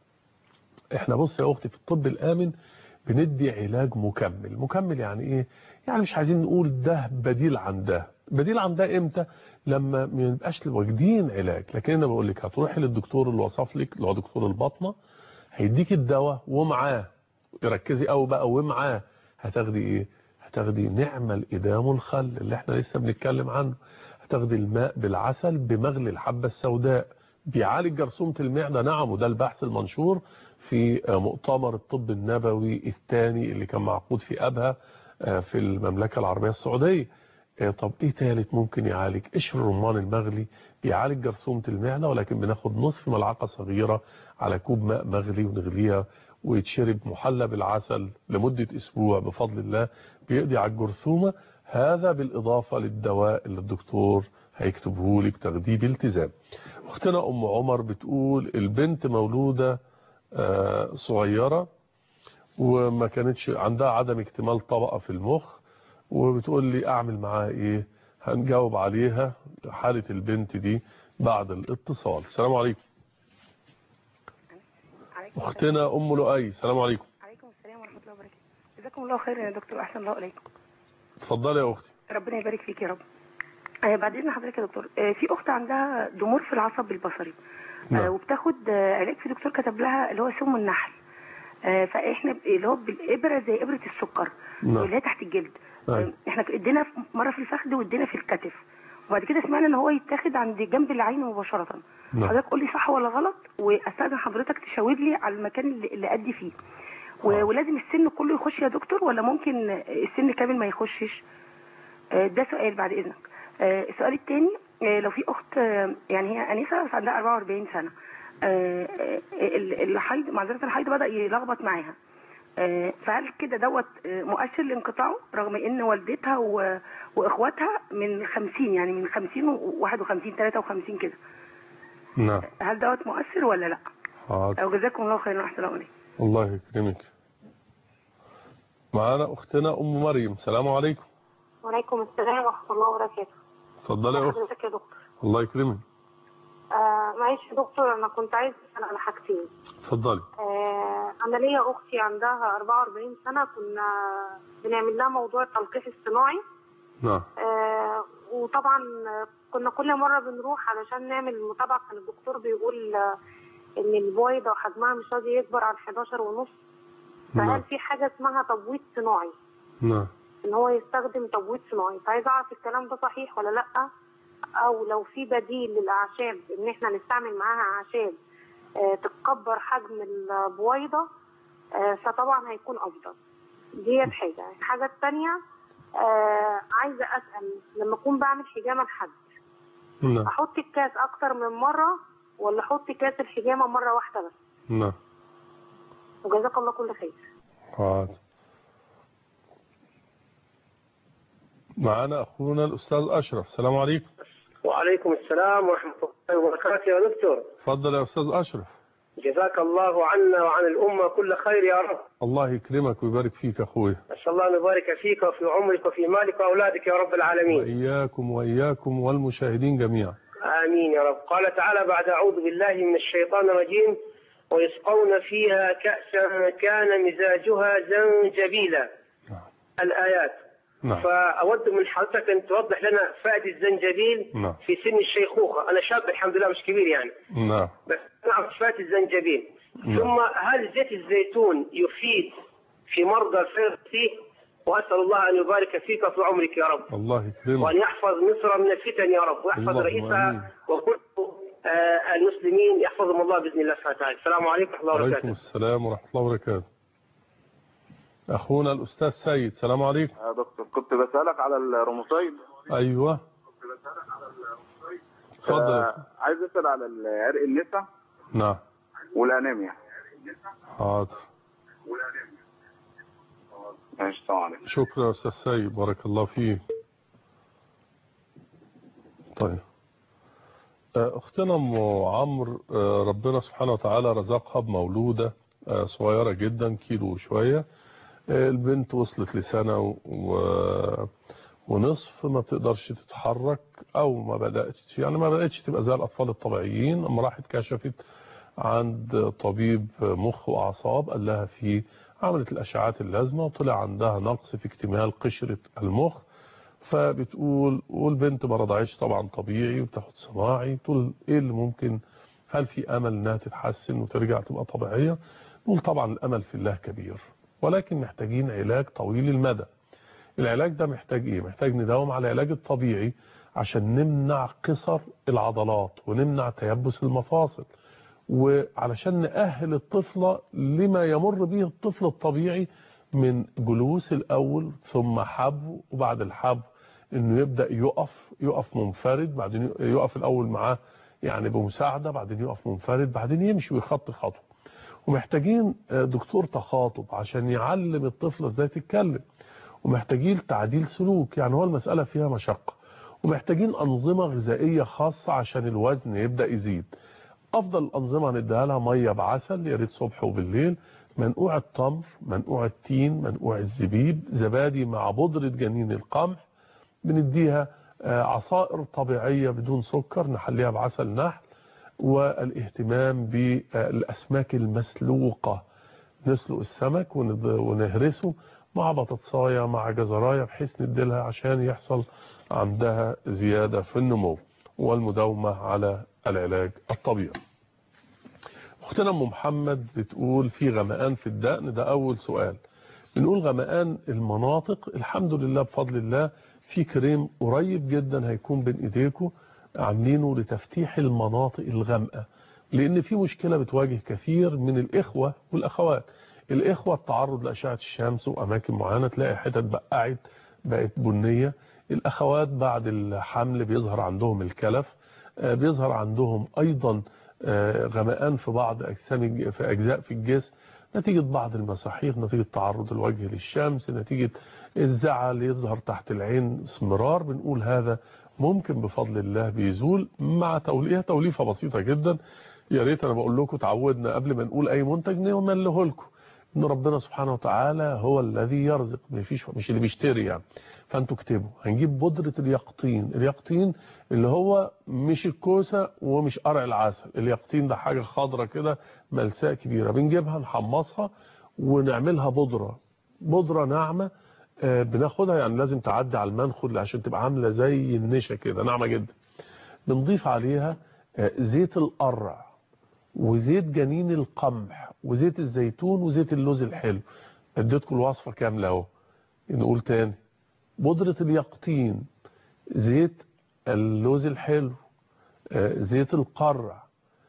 احنا بص يا اختي في الطب الامن بندي علاج مكمل مكمل يعني ايه يعني مش عايزين نقول ده بديل عن ده بديل عن ده امتى لما ما يبقاش واخدين علاج لكن انا بقول لك هتروحي للدكتور اللي وصف لك اللي هو دكتور الباطنه هيديك الدواء ومعاه ركزي قوي بقى ومعاه هتاخدي ايه هتاخدي نعمة الإدام الخل اللي احنا لسه بنتكلم عنه هتاخدي الماء بالعسل بمغلي الحبة السوداء بيعالج جرثومة المعدة نعم وده البحث المنشور في مؤتمر الطب النبوي الثاني اللي كان معقود في أبها في المملكة العربية السعودية طب ايه تالت ممكن يعالج قشر الرمان المغلي بيعالج جرثومة المعدة ولكن بناخد نصف ملعقة صغيرة على كوب ماء مغلي ونغليها ويتشرب محلى بالعسل لمدة أسبوع بفضل الله بيقضي على الجرثومة هذا بالإضافة للدواء اللي الدكتور هيكتبه لك تاخديه بالتزام أختنا أم عمر بتقول البنت مولودة آه، صغيرة وما كانتش عندها عدم اكتمال طبقة في المخ وبتقول لي أعمل معاها إيه هنجاوب عليها حالة البنت دي بعد الاتصال السلام عليكم أختنا أم لؤي السلام عليكم عليكم السلام ورحمة الله وبركاته جزاكم الله خير يا دكتور أحسن الله إليكم اتفضلي يا أختي ربنا يبارك فيك يا رب آه بعد إذن حضرتك يا دكتور آه في أخت عندها ضمور في العصب البصري آه نعم. وبتاخد آه علاج في دكتور كتب لها اللي هو سم النحل آه فإحنا ب- اللي هو بالإبرة زي إبرة السكر نعم. اللي هي تحت الجلد أيوة. آه احنا ادينا في- مرة في الفخذ وادينا في الكتف وبعد كده سمعنا ان هو يتاخد عند جنب العين مباشرة نعم. حضرتك قول لي صح ولا غلط واستاذن حضرتك تشاور لي على المكان اللي, اللي ادي فيه و- ولازم السن كله يخش يا دكتور ولا ممكن السن كامل ما يخشش آه، ده سؤال بعد اذنك آه، السؤال الثاني لو في اخت آه، يعني هي انسه بس عندها 44 سنه آه، آه، ال- الحيض معذره الحيض بدا يلخبط معاها آه، فهل كده دوت آه، مؤشر لانقطاعه رغم ان والدتها و- واخواتها من 50 يعني من 50 و51 53 كده نعم هل دوت مؤثر ولا لا؟ حاضر او جزاكم الله خيرا واحسن الله عليكم الله يكرمك معانا أختنا أم مريم السلام عليكم وعليكم السلام ورحمة الله وبركاته اتفضلي يا أختي حضرتك يا دكتور الله يكرمك آه معلش يا دكتور أنا كنت عايز أسأل على حاجتين اتفضلي آه أنا ليا أختي عندها 44 سنة كنا بنعمل لها موضوع التلقيح الصناعي نعم آه وطبعا كنا كل مرة بنروح علشان نعمل متابعة كان الدكتور بيقول آه إن البويضة حجمها مش راضي يكبر عن 11 ونص نعم فهل في حاجة اسمها تبويض صناعي نعم ان هو يستخدم تبويض صناعي فعايز اعرف الكلام ده صحيح ولا لا او لو في بديل للاعشاب ان احنا نستعمل معاها اعشاب آه، تكبر حجم البويضه آه، فطبعا هيكون افضل ديت حاجه الحاجه الثانيه عايزه اسال لما اكون بعمل حجامه لحد نعم احط الكاس اكتر من مره ولا احط كاس الحجامه مره واحده بس نعم وجزاك الله كل خير حاضر معنا أخونا الأستاذ أشرف السلام عليكم وعليكم السلام ورحمة الله وبركاته يا دكتور تفضل يا أستاذ أشرف جزاك الله عنا وعن الأمة كل خير يا رب الله يكرمك ويبارك فيك أخويا أسأل الله أن يبارك فيك وفي عمرك وفي مالك وأولادك يا رب العالمين وإياكم وإياكم والمشاهدين جميعا آمين يا رب قال تعالى بعد أعوذ بالله من الشيطان الرجيم ويسقون فيها كأسا كان مزاجها زنجبيلا الآيات نعم. فأود من حضرتك أن توضح لنا فائدة الزنجبيل نعم. في سن الشيخوخة أنا شاب الحمد لله مش كبير يعني نعم بس نعرف فائدة الزنجبيل نعم. ثم هل زيت الزيتون يفيد في مرضى الفيروسي وأسأل الله أن يبارك فيك في عمرك يا رب الله يكرمك وأن يحفظ مصر من الفتن يا رب ويحفظ اللهم رئيسها آمين. وكل آه، المسلمين يحفظهم الله بإذن الله سبحانه وتعالى السلام عليكم ورحمة الله وعليكم وبركاته السلام ورحمة الله وبركاته أخونا الأستاذ سيد السلام عليكم يا دكتور كنت بسألك على الروماتويد أيوة اتفضل يا آه، عايز أسأل على عرق النسا نعم والأنيميا حاضر ماشي السلام عليكم شكرا يا أستاذ سيد بارك الله فيك طيب آه، أختنا أم عمرو آه، ربنا سبحانه وتعالى رزقها بمولودة آه، صغيرة جدا كيلو وشوية آه، البنت وصلت لسنة و... ونصف ما بتقدرش تتحرك أو ما بدأتش يعني ما بدأتش تبقى زي الأطفال الطبيعيين أما راحت كشفت عند طبيب مخ وأعصاب قال لها في عملت الأشعات اللازمة وطلع عندها نقص في اكتمال قشرة المخ فبتقول والبنت ما رضعتش طبعا طبيعي وبتاخد صناعي تقول ايه اللي ممكن هل في امل انها تتحسن وترجع تبقى طبيعية نقول طبعا الامل في الله كبير ولكن محتاجين علاج طويل المدى العلاج ده محتاج ايه محتاج نداوم على العلاج الطبيعي عشان نمنع قصر العضلات ونمنع تيبس المفاصل وعلشان نأهل الطفلة لما يمر به الطفل الطبيعي من جلوس الأول ثم حبو وبعد الحبو انه يبدأ يقف يقف منفرد بعدين يقف الأول معاه يعني بمساعدة بعدين يقف منفرد بعدين يمشي ويخطي خطوة ومحتاجين دكتور تخاطب عشان يعلم الطفل ازاي تتكلم ومحتاجين تعديل سلوك يعني هو المسألة فيها مشقة ومحتاجين أنظمة غذائية خاصة عشان الوزن يبدأ يزيد أفضل الأنظمة هنديها لها مية بعسل يا ريت صبح وبالليل منقوع التمر منقوع التين منقوع الزبيب زبادي مع بودرة جنين القمح بنديها عصائر طبيعية بدون سكر نحليها بعسل نحل والاهتمام بالأسماك المسلوقة نسلق السمك ونهرسه مع بطاطساية مع جزراية بحيث نديلها عشان يحصل عندها زيادة في النمو والمداومة على العلاج الطبيعي اختنا ام محمد بتقول في غمقان في الدقن ده اول سؤال بنقول غمقان المناطق الحمد لله بفضل الله في كريم قريب جدا هيكون بين ايديكم عاملينه لتفتيح المناطق الغامقه لان في مشكله بتواجه كثير من الاخوه والاخوات الاخوه التعرض لاشعه الشمس واماكن معينه تلاقي حتت بقعت بقت بنيه الاخوات بعد الحمل بيظهر عندهم الكلف بيظهر عندهم ايضا غمقان في بعض اجسام في اجزاء في الجسم نتيجة بعض المساحيق نتيجة تعرض الوجه للشمس نتيجة الزعل يظهر تحت العين اسمرار بنقول هذا ممكن بفضل الله بيزول مع توليها توليفة بسيطة جدا يا ريت انا بقول لكم تعودنا قبل ما نقول اي منتج نمليه لكم ان ربنا سبحانه وتعالى هو الذي يرزق مفيش مش اللي بيشتري يعني فانتوا اكتبوا هنجيب بودرة اليقطين اليقطين اللي هو مش الكوسة ومش قرع العسل اليقطين ده حاجة خضرة كده ملساء كبيرة بنجيبها نحمصها ونعملها بودرة بودرة ناعمة آه بناخدها يعني لازم تعدي على المنخل عشان تبقى عاملة زي النشا كده ناعمة جدا بنضيف عليها آه زيت القرع وزيت جنين القمح وزيت الزيتون وزيت اللوز الحلو اديتكم الوصفة كاملة اهو نقول تاني بودرة اليقطين زيت اللوز الحلو زيت القرع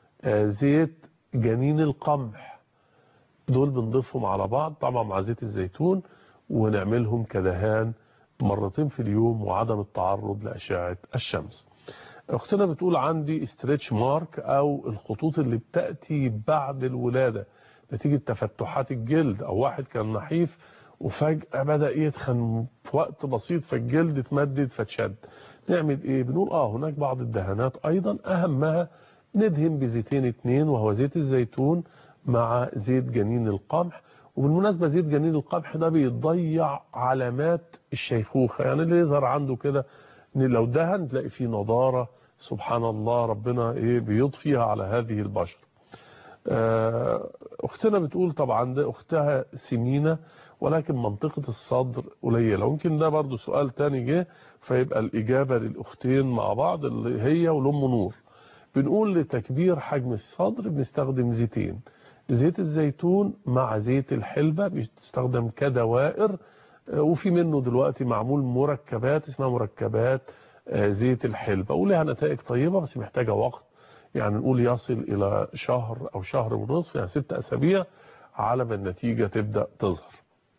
زيت جنين القمح دول بنضيفهم على بعض طبعا مع زيت الزيتون ونعملهم كدهان مرتين في اليوم وعدم التعرض لأشعة الشمس اختنا بتقول عندي استريتش مارك او الخطوط اللي بتأتي بعد الولادة نتيجة تفتحات الجلد او واحد كان نحيف وفجأة بدأ يتخن في وقت بسيط فالجلد اتمدد فتشد نعمل ايه بنقول اه هناك بعض الدهانات ايضا اهمها ندهن بزيتين اتنين وهو زيت الزيتون مع زيت جنين القمح وبالمناسبة زيت جنين القمح ده بيضيع علامات الشيخوخة يعني اللي يظهر عنده كده ان لو دهن تلاقي فيه نضارة سبحان الله ربنا ايه بيضفيها على هذه البشر آه، اختنا بتقول طبعا ده اختها سمينة ولكن منطقة الصدر قليلة ممكن ده برضو سؤال تاني جه فيبقى الإجابة للأختين مع بعض اللي هي ولأم نور بنقول لتكبير حجم الصدر بنستخدم زيتين زيت الزيتون مع زيت الحلبة بيستخدم كدوائر آه، وفي منه دلوقتي معمول مركبات اسمها مركبات آه، زيت الحلبة ولها نتائج طيبة بس محتاجة وقت يعني نقول يصل إلى شهر أو شهر ونصف يعني ست أسابيع على ما النتيجة تبدأ تظهر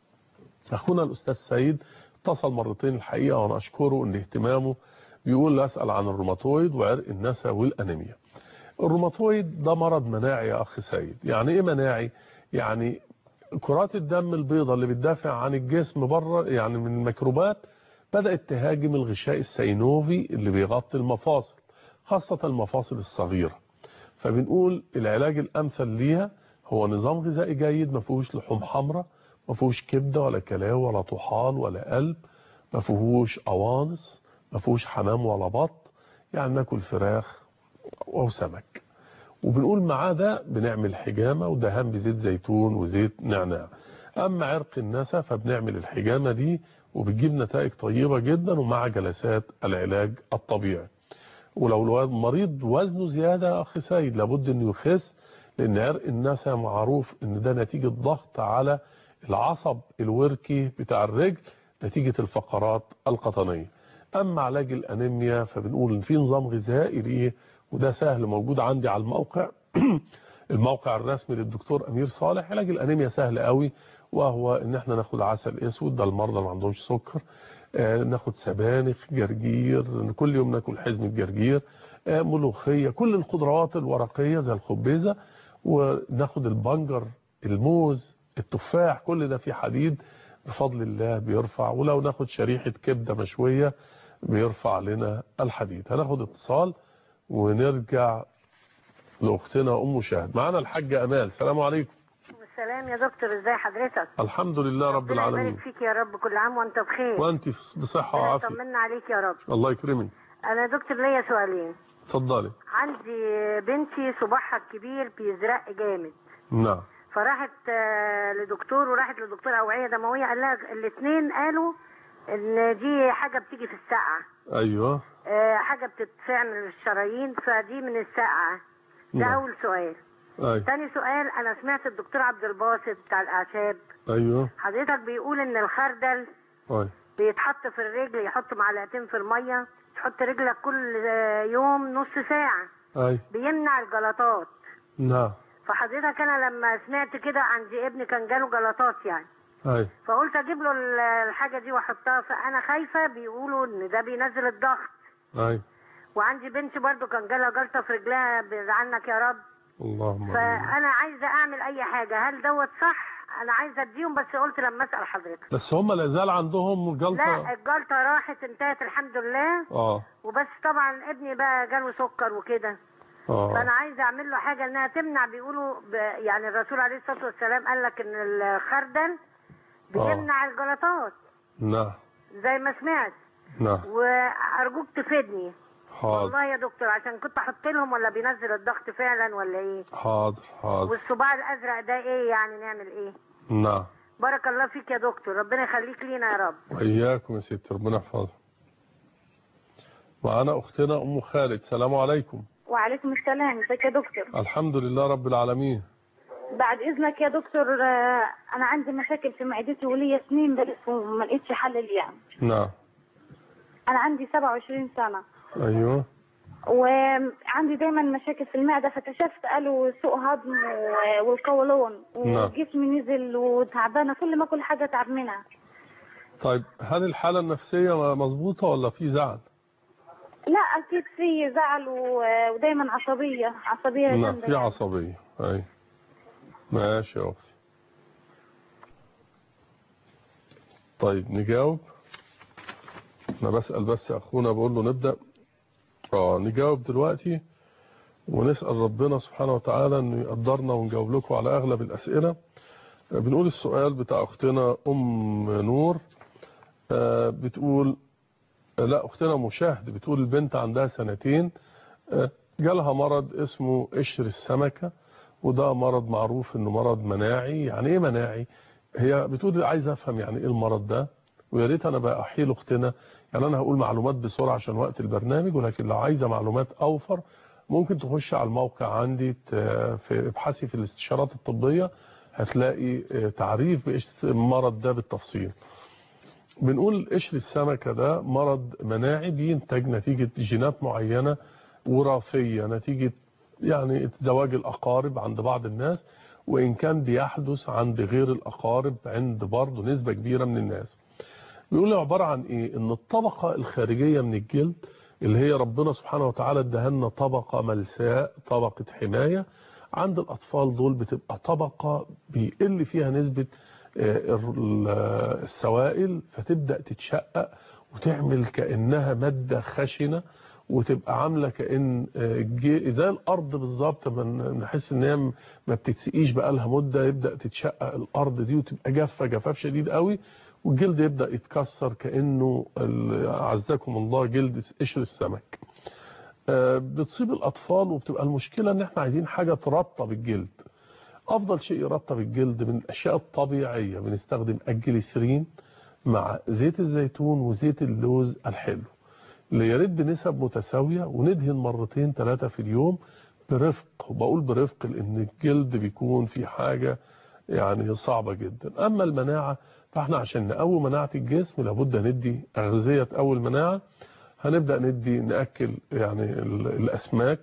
أخونا الأستاذ سيد اتصل مرتين الحقيقة وأنا أشكره إن اهتمامه بيقول أسأل عن الروماتويد وعرق النسا والأنيميا الروماتويد ده مرض مناعي يا أخي سيد يعني إيه مناعي؟ يعني كرات الدم البيضاء اللي بتدافع عن الجسم بره يعني من الميكروبات بدأت تهاجم الغشاء السينوفي اللي بيغطي المفاصل خاصة المفاصل الصغيرة فبنقول العلاج الأمثل ليها هو نظام غذائي جيد ما فيهوش لحوم حمراء ما فيهوش كبدة ولا كلاوي ولا طحال ولا قلب ما فيهوش قوانص ما فيهوش حمام ولا بط يعني ناكل فراخ أو سمك وبنقول معاه ده بنعمل حجامة ودهان بزيت زيتون وزيت نعناع أما عرق النسا فبنعمل الحجامة دي وبتجيب نتائج طيبة جدا ومع جلسات العلاج الطبيعي ولو المريض وزنه زيادة يا أخي سيد لابد أنه يخس لأن عرق النسا معروف أن ده نتيجة ضغط على العصب الوركي بتاع الرجل نتيجة الفقرات القطنية أما علاج الأنيميا فبنقول إن في نظام غذائي ليه وده سهل موجود عندي على الموقع الموقع الرسمي للدكتور أمير صالح علاج الأنيميا سهل قوي وهو ان احنا ناخد عسل اسود ده المرضى اللي ما عندهمش سكر آه ناخد سبانخ جرجير كل يوم ناكل حزمة جرجير آه ملوخية كل الخضروات الورقية زي الخبيزة وناخد البنجر الموز التفاح كل ده فيه حديد بفضل الله بيرفع ولو ناخد شريحة كبدة مشوية بيرفع لنا الحديد هناخد اتصال ونرجع لاختنا ام شاهد معانا الحاجة امال السلام عليكم السلام يا دكتور ازي حضرتك الحمد لله رب ربنا العالمين يبارك فيك يا رب كل عام وانت بخير وانت بصحة ربنا وعافية يطمنا عليك يا رب الله يكرمك انا يا دكتور ليا سؤالين اتفضلي عندي بنتي صباعها الكبير بيزرق جامد نعم فراحت آه، لدكتور وراحت لدكتور اوعيه دمويه قال لها الاثنين قالوا ان دي حاجه بتيجي في السقعه ايوه آه، حاجه بتتفعل من الشرايين فدي من السقعه ده نعم. اول سؤال ايوه تاني سؤال انا سمعت الدكتور عبد الباسط بتاع الاعشاب ايوه حضرتك بيقول ان الخردل طيب بيتحط في الرجل يحط معلقتين في الميه تحط رجلك كل آه، يوم نص ساعه ايوه بيمنع الجلطات نعم فحضرتك انا لما سمعت كده عندي ابني كان جاله جلطات يعني ايوه فقلت اجيب له ال- الحاجه دي واحطها فانا خايفه بيقولوا ان ده بينزل الضغط ايوه وعندي بنتي برضو كان جالها جلطه في رجلها بعد عنك يا رب اللهم آمين. فانا عايزه اعمل اي حاجه هل دوت صح انا عايزه اديهم بس قلت لما اسال حضرتك بس هم لا زال عندهم لا جلطة الجلطه راحت انتهت الحمد لله اه وبس طبعا ابني بقى جاله سكر وكده اه فانا عايزه اعمل له حاجه انها تمنع بيقولوا ب... يعني الرسول عليه الصلاه والسلام قال لك ان الخردل بيمنع الجلطات نعم زي ما سمعت نعم وارجوك تفيدني حاضر والله يا دكتور عشان كنت احط لهم ولا بينزل الضغط فعلا ولا ايه حاضر حاضر والصباع الازرق ده ايه يعني نعمل ايه نعم بارك الله فيك يا دكتور ربنا يخليك لينا يا رب وإياكم يا ست ربنا يحفظك معانا أختنا أم خالد السلام عليكم وعليكم السلام ازيك يا دكتور الحمد لله رب العالمين بعد اذنك يا دكتور آه، انا عندي مشاكل في معدتي وليا سنين بس وما لقيتش حل ليها نعم انا عندي 27 سنه أيوه وعندي دايما مشاكل في المعده فكشفت قالوا سوء هضم و- والقولون نعم. وجسمي نزل وتعبانه كل ما اكل حاجه تعب منها طيب هل الحالة النفسية مظبوطة ولا في زعل؟ لا اكيد في زعل و- ودايما عصبيه عصبيه لا جامده في يعني. عصبية أي ماشي يا اختي طيب نجاوب انا بسأل بس اخونا بقول له نبدأ اه نجاوب دلوقتي ونسأل ربنا سبحانه وتعالى انه يقدرنا ونجاوب لكم على اغلب الاسئلة بنقول السؤال بتاع اختنا ام نور آه، بتقول لا اختنا مشاهد بتقول البنت عندها سنتين آه، جالها مرض اسمه قشر السمكة وده مرض معروف انه مرض مناعي يعني ايه مناعي هي بتقول عايزه افهم يعني ايه المرض ده ويا ريت انا بقى احيل اختنا يعني انا هقول معلومات بسرعه عشان وقت البرنامج ولكن لو عايزه معلومات اوفر ممكن تخش على الموقع عندي ت- في ابحثي في الاستشارات الطبيه هتلاقي آه، تعريف بايش المرض ده بالتفصيل بنقول قشر السمكة ده مرض مناعي بينتج نتيجة جينات معينة وراثية نتيجة يعني زواج الأقارب عند بعض الناس وإن كان بيحدث عند غير الأقارب عند برضه نسبة كبيرة من الناس بيقول عبارة عن إيه إن الطبقة الخارجية من الجلد اللي هي ربنا سبحانه وتعالى ادهلنا طبقة ملساء طبقة حماية عند الأطفال دول بتبقى طبقة بيقل فيها نسبة آه، ال- آه، السوائل فتبدأ تتشقق وتعمل كأنها مادة خشنة وتبقى عاملة كأن آه، الجي- زي الأرض بالظبط لما نحس إن هي م- ما بتتسقيش بقالها مدة يبدأ تتشقق الأرض دي وتبقى جافة جفاف شديد قوي والجلد يبدأ يتكسر كأنه ال- أعزكم الله جلد قشر السمك آه، بتصيب الأطفال وبتبقى المشكلة إن إحنا عايزين حاجة ترطب الجلد أفضل شيء يرطب الجلد من الأشياء الطبيعية بنستخدم الجليسرين مع زيت الزيتون وزيت اللوز الحلو اللي يا ريت بنسب متساوية وندهن مرتين ثلاثة في اليوم برفق وبقول برفق لأن الجلد بيكون في حاجة يعني صعبة جدا أما المناعة فاحنا عشان نقوي مناعة الجسم لابد ندي أغذية تقوي المناعة هنبدأ ندي نأكل يعني ال- الأسماك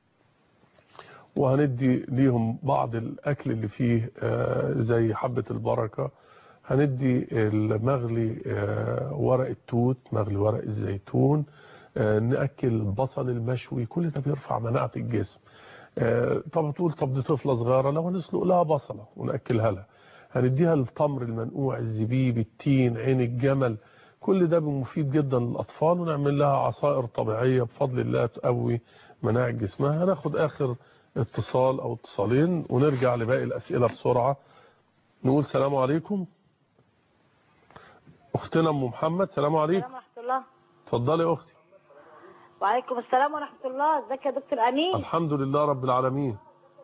وهندي ليهم بعض الأكل اللي فيه آه، زي حبة البركة هندي المغلي آه، ورق التوت مغلي ورق الزيتون آه، نأكل البصل المشوي كل ده بيرفع مناعة الجسم آه، طب تقول طب دي طفلة صغيرة لو هنسلق لها بصلة ونأكلها لها هنديها التمر المنقوع الزبيب التين عين الجمل كل ده مفيد جدا للأطفال ونعمل لها عصائر طبيعية بفضل الله تقوي مناعة جسمها هناخد آخر اتصال أو اتصالين ونرجع لباقي الأسئلة بسرعة نقول سلام عليكم أختنا أم محمد سلام عليكم السلام ورحمة الله اتفضلي يا أختي وعليكم السلام ورحمة الله ازيك يا دكتور أمين الحمد لله رب العالمين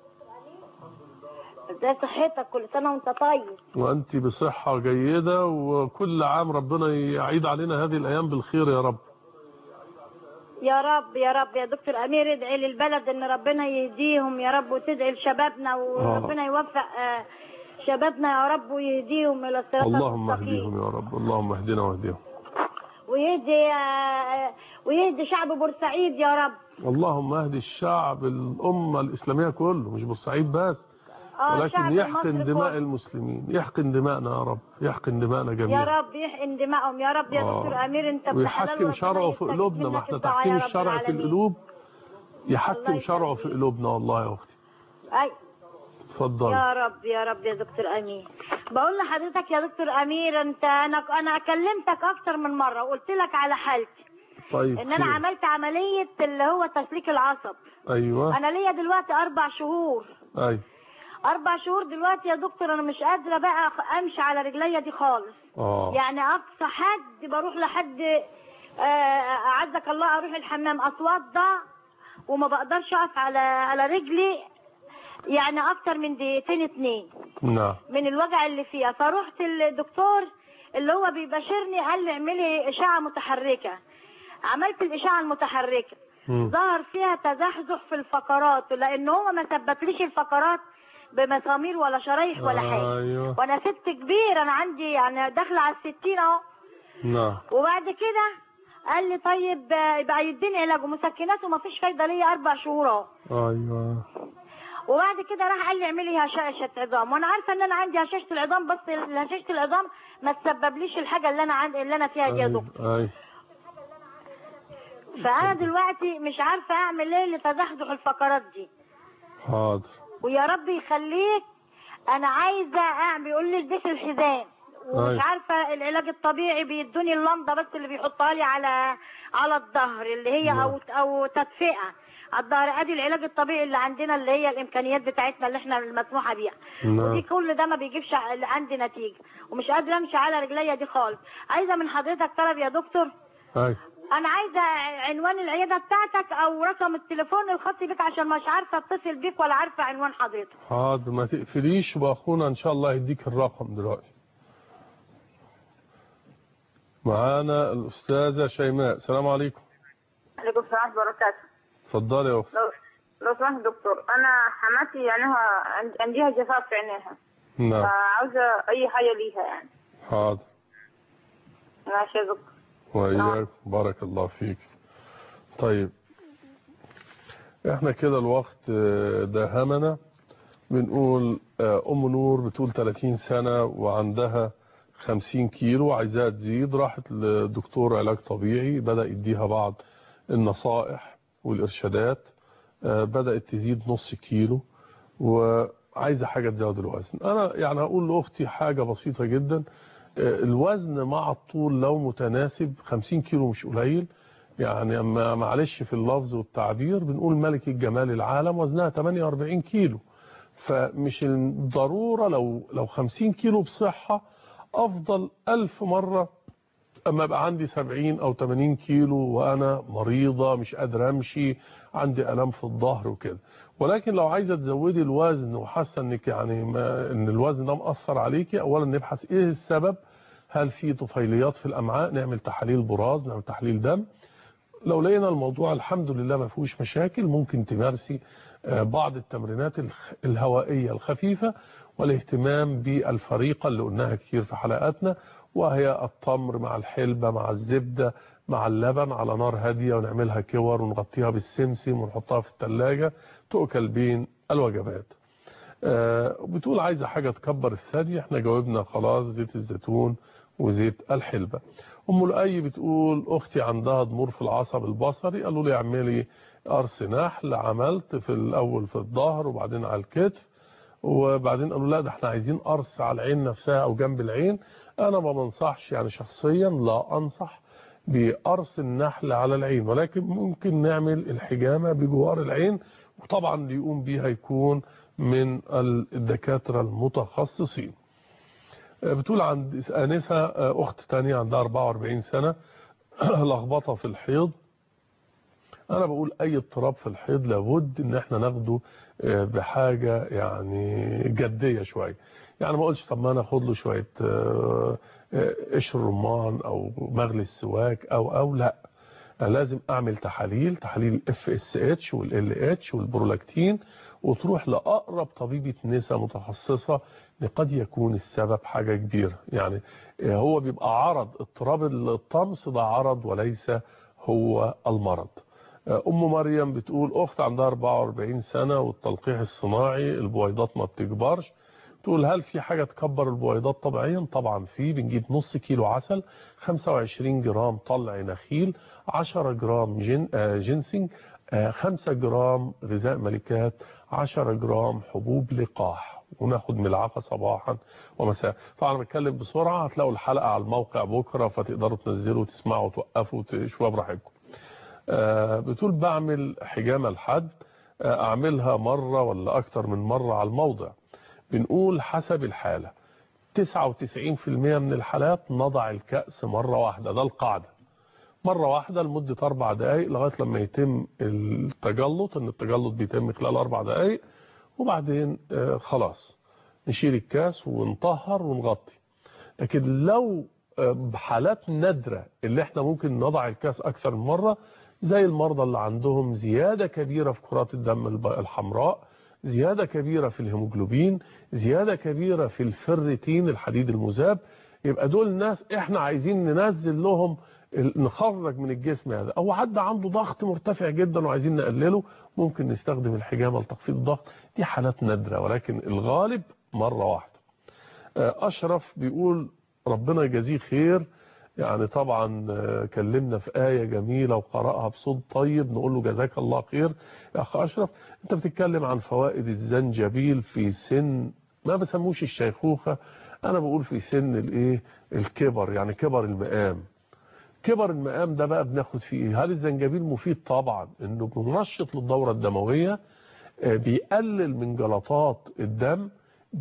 ازاي صحتك كل سنة وانت طيب وأنت بصحة جيدة وكل عام ربنا يعيد علينا هذه الأيام بالخير يا رب يا رب يا رب يا دكتور أمير ادعي للبلد ان ربنا يهديهم يا رب وتدعي لشبابنا وربنا يوفق آه، شبابنا يا رب ويهديهم الى الصراط اللهم المستقيم اهديهم يا رب اللهم اهدنا واهديهم ويهدي آه، ويهدي شعب بورسعيد يا رب اللهم اهدي الشعب الأمة الإسلامية كله مش بورسعيد بس اه ولكن الشعب يحقن المصري دماء كله. المسلمين يحقن دماءنا يا رب يحقن دماءنا يا جميعا رب يحقن دمائهم يا رب يا آه. دكتور امير انت ابن حلال ويحكم وربنا شرعه في يستجيب قلوبنا ما منك احنا الدعاء تحكيم يا رب الشرع في العالمين. القلوب الله يحكم شرعه في قلوبنا والله يا أختي أي اتفضل يا رب يا رب يا دكتور امير بقول لحضرتك يا دكتور امير انت انا انا كلمتك اكتر من مره وقلت لك على حالتي طيب ان انا خير. عملت عمليه اللي هو تسليك العصب أيوة انا ليا دلوقتي اربع شهور أيوة اربع شهور دلوقتي يا دكتور انا مش قادره بقى امشي على رجليا دي خالص آه يعني اقصى حد بروح لحد آه، اعزك الله اروح الحمام اتوضى وما بقدرش اقف على على رجلي يعني اكتر من دقيقتين اتنين نعم من الوجع اللي فيها فروحت الدكتور اللي هو بيباشرني قال لي اعملي اشعه متحركه عملت الاشعه المتحركه مم. ظهر فيها تزحزح في الفقرات لان هو ما ثبتليش الفقرات بمسامير ولا شرايح ولا حاجه أيوة وانا ست كبير انا عندي يعني داخله على الستين اهو نعم وبعد كده قال لي طيب آه، يبقى يديني علاج ومسكنات ومفيش فايده ليا اربع شهور اهو أيوة وبعد كده راح قال لي اعملي هشاشه عظام وانا عارفه ان انا عندي هشاشه العظام بس هشاشه العظام ما تسببليش الحاجه اللي انا عندي اللي انا فيها دي يا دكتور أيوة أيوة فانا دلوقتي مش عارفه اعمل ايه لتزحزح الفقرات دي حاضر ويا رب يخليك انا عايزه اعمل بيقول لي البس الحزام ومش أيوة. عارفه العلاج الطبيعي بيدوني اللمضه بس اللي بيحطها لي على على الظهر اللي هي نعم. او او تدفئه على الظهر ادي العلاج الطبيعي اللي عندنا اللي هي الامكانيات بتاعتنا اللي احنا المسموحه بيها نعم. ودي كل ده ما بيجيبش ع- عندي نتيجه ومش قادره امشي على رجليا دي خالص عايزه من حضرتك طلب يا دكتور أيوة. انا عايزه عنوان العياده بتاعتك او رقم التليفون الخاص بيك عشان مش عارفه اتصل بيك ولا عارفه عنوان حضرتك حاضر ما تقفليش واخونا ان شاء الله يديك الرقم دلوقتي معانا الاستاذه شيماء السلام عليكم عليكم السلام ورحمة الله وبركاته اتفضلي يا اخت لو لو سمحت دكتور أنا حماتي يعني هو عند- عندها جفاف في عينيها نعم فعاوزة أي حاجة ليها يعني حاضر ماشي يا دكتور وإياك بارك الله فيك طيب احنا كده الوقت آه، داهمنا بنقول آه، ام نور بتقول 30 سنة وعندها 50 كيلو وعايزاها تزيد راحت لدكتور علاج طبيعي بدأ يديها بعض النصائح والإرشادات آه، بدأت تزيد نص كيلو وعايزة حاجة تزود الوزن أنا يعني هقول لأختي حاجة بسيطة جدا آه، الوزن مع الطول لو متناسب 50 كيلو مش قليل يعني اما معلش في اللفظ والتعبير بنقول ملك الجمال العالم وزنها 48 كيلو فمش الضرورة لو لو 50 كيلو بصحة أفضل ألف مرة أما يبقى عندي 70 أو 80 كيلو وأنا مريضة مش قادرة أمشي عندي ألم في الظهر وكده ولكن لو عايزة تزودي الوزن وحاسة إنك يعني ما إن الوزن ده مأثر عليكي أولا نبحث إيه السبب هل في طفيليات في الأمعاء نعمل تحاليل براز نعمل تحليل دم لو لقينا الموضوع الحمد لله ما فيهوش مشاكل ممكن تمارسي آه، بعض التمرينات الخ- الهوائية الخفيفة والاهتمام بالفريقة اللي قلناها كتير في حلقاتنا وهي التمر مع الحلبة مع الزبدة مع اللبن على نار هادية ونعملها كور ونغطيها بالسمسم ونحطها في الثلاجة تؤكل بين الوجبات آه، بتقول عايزة حاجة تكبر الثدي احنا جاوبنا خلاص زيت الزيتون وزيت الحلبة ام الأي بتقول اختي عندها ضمور في العصب البصري قالوا لي اعملي قرص نحل عملت في الاول في الظهر وبعدين على الكتف وبعدين قالوا لا ده احنا عايزين قرص على العين نفسها او جنب العين انا ما بنصحش يعني شخصيا لا انصح بقرص النحل على العين ولكن ممكن نعمل الحجامة بجوار العين وطبعا اللي يقوم بيها يكون من الدكاترة المتخصصين بتقول عند آنسة أخت تانية عندها 44 سنة لخبطة في الحيض أنا بقول أي اضطراب في الحيض لابد إن احنا ناخده آه، بحاجة يعني جدية شوية يعني ما أقولش طب ما أنا أخد له شوية آه، آه، قشر رمان أو مغلي السواك أو أو لا أنا لازم أعمل تحاليل تحاليل اف اس اتش والال اتش والبرولاكتين وتروح لأقرب طبيبة نساء متخصصة قد يكون السبب حاجة كبيرة يعني هو بيبقى عرض اضطراب الطمس ده عرض وليس هو المرض أم مريم بتقول أخت عندها 44 سنة والتلقيح الصناعي البويضات ما بتكبرش تقول هل في حاجة تكبر البويضات طبيعيا طبعا في بنجيب نص كيلو عسل 25 جرام طلع نخيل 10 جرام جن آه جنسنج آه 5 جرام غذاء ملكات 10 جرام حبوب لقاح وناخد ملعقة صباحا ومساء طبعا بتكلم بسرعة هتلاقوا الحلقة على الموقع بكرة فتقدروا تنزلوا وتسمعوا وتوقفوا وتشوفوا براحتكم آه بتقول بعمل حجامة لحد آه اعملها مرة ولا اكتر من مرة على الموضع بنقول حسب الحالة 99% من الحالات نضع الكأس مرة واحدة ده القاعدة مرة واحدة لمدة أربع دقايق لغاية لما يتم التجلط إن التجلط بيتم خلال أربع دقايق وبعدين آه خلاص نشيل الكاس ونطهر ونغطي لكن لو آه بحالات نادرة اللي احنا ممكن نضع الكاس أكثر من مرة زي المرضى اللي عندهم زيادة كبيرة في كرات الدم الحمراء زيادة كبيرة في الهيموجلوبين زيادة كبيرة في الفرتين الحديد المذاب يبقى دول ناس احنا عايزين ننزل لهم نخرج من الجسم هذا او حد عنده ضغط مرتفع جدا وعايزين نقلله ممكن نستخدم الحجامة لتخفيض الضغط دي حالات نادرة ولكن الغالب مرة واحدة اشرف بيقول ربنا يجازيه خير يعني طبعا كلمنا في آية جميلة وقرأها بصوت طيب نقول له جزاك الله خير يا أخ أشرف أنت بتتكلم عن فوائد الزنجبيل في سن ما بسموش الشيخوخة انا بقول في سن الايه الكبر يعني كبر المقام كبر المقام ده بقى بناخد فيه ايه هل الزنجبيل مفيد طبعا انه منشط للدورة الدموية آه، بيقلل من جلطات الدم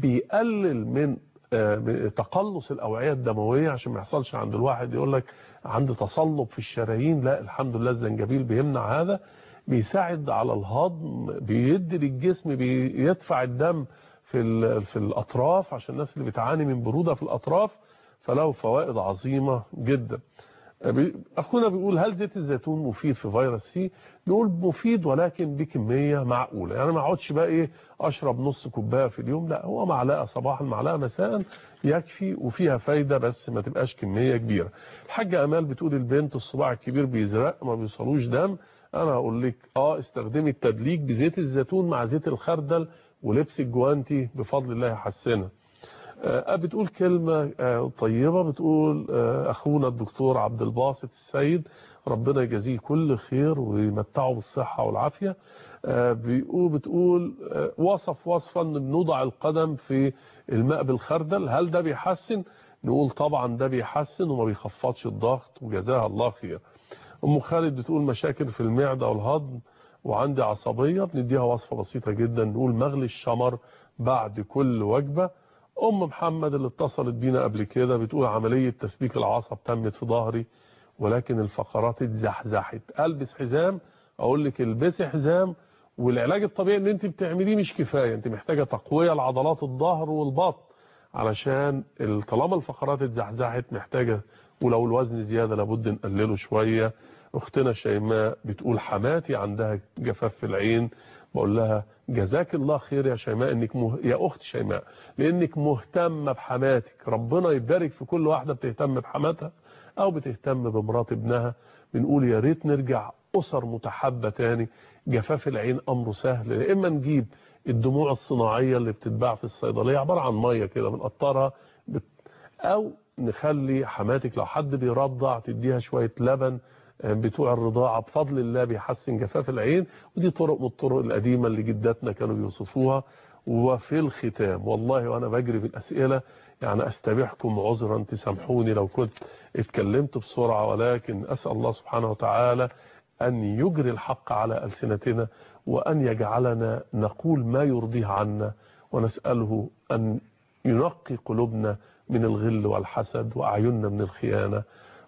بيقلل من آه، تقلص الأوعية الدموية عشان ما يحصلش عند الواحد يقول لك عندي تصلب في الشرايين لا الحمد لله الزنجبيل بيمنع هذا بيساعد على الهضم بيدي للجسم بيدفع الدم في ال- في الأطراف عشان الناس اللي بتعاني من برودة في الأطراف فله فوائد عظيمة جدا بي- اخونا بيقول هل زيت الزيتون مفيد في فيروس سي نقول مفيد ولكن بكميه معقوله يعني ما اقعدش بقى ايه اشرب نص كوبايه في اليوم لا هو معلقه صباحا معلقه مساء يكفي وفيها فايده بس ما تبقاش كميه كبيره الحاجه امال بتقول البنت الصباع الكبير بيزرق ما بيوصلوش دم انا هقول لك اه استخدمي التدليك بزيت الزيتون مع زيت الخردل ولبس الجوانتي بفضل الله يحسنها آه، بتقول كلمة آه، طيبة بتقول آه، أخونا الدكتور عبد الباسط السيد ربنا يجازيه كل خير ويمتعه بالصحة والعافية آه، بيقول بتقول آه، وصف وصفا ان نوضع القدم في الماء بالخردل هل ده بيحسن نقول طبعا ده بيحسن وما بيخفضش الضغط وجزاها الله خير ام خالد بتقول مشاكل في المعدة والهضم وعندي عصبية بنديها وصفة بسيطة جدا نقول مغلي الشمر بعد كل وجبة ام محمد اللي اتصلت بينا قبل كده بتقول عملية تسليك العصب تمت في ظهري ولكن الفقرات اتزحزحت البس حزام اقول لك البسي حزام والعلاج الطبيعي اللي انت بتعمليه مش كفاية انت محتاجة تقوية لعضلات الظهر والبطن علشان ال- طالما الفقرات اتزحزحت محتاجة ولو الوزن زيادة لابد نقلله شوية اختنا شيماء بتقول حماتي عندها جفاف في العين بقول لها جزاك الله خير يا شيماء انك مه... يا اخت شيماء لانك مهتمه بحماتك ربنا يبارك في كل واحده بتهتم بحماتها او بتهتم بمرات ابنها بنقول يا ريت نرجع اسر متحبه تاني جفاف العين امره سهل يا اما نجيب الدموع الصناعيه اللي بتتباع في الصيدليه عباره عن ميه كده بنقطرها بت... او نخلي حماتك لو حد بيرضع تديها شويه لبن بتوع الرضاعة بفضل الله بيحسن جفاف العين ودي طرق من الطرق القديمة اللي جداتنا كانوا بيوصفوها وفي الختام والله وأنا بجري بالأسئلة يعني أستبيحكم عذرا تسامحوني لو كنت اتكلمت بسرعة ولكن أسأل الله سبحانه وتعالى أن يجري الحق على ألسنتنا وأن يجعلنا نقول ما يرضيه عنا ونسأله أن ينقي قلوبنا من الغل والحسد وأعيننا من الخيانة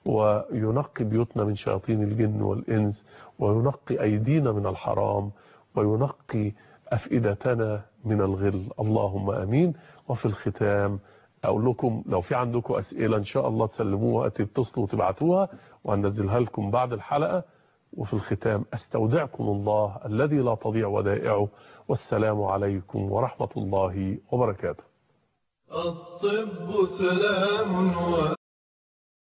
وينقي بيوتنا من شياطين الجن والإنس وينقي أيدينا من الحرام وينقي أفئدتنا من الغل اللهم أمين وفي الختام أقول لكم لو في عندكم أسئلة إن شاء الله تسلموها تتصلوا وتبعتوها وهنزلها لكم بعد الحلقة وفي الختام أستودعكم الله الذي لا تضيع ودائعه والسلام عليكم ورحمة الله وبركاته الطب سلام و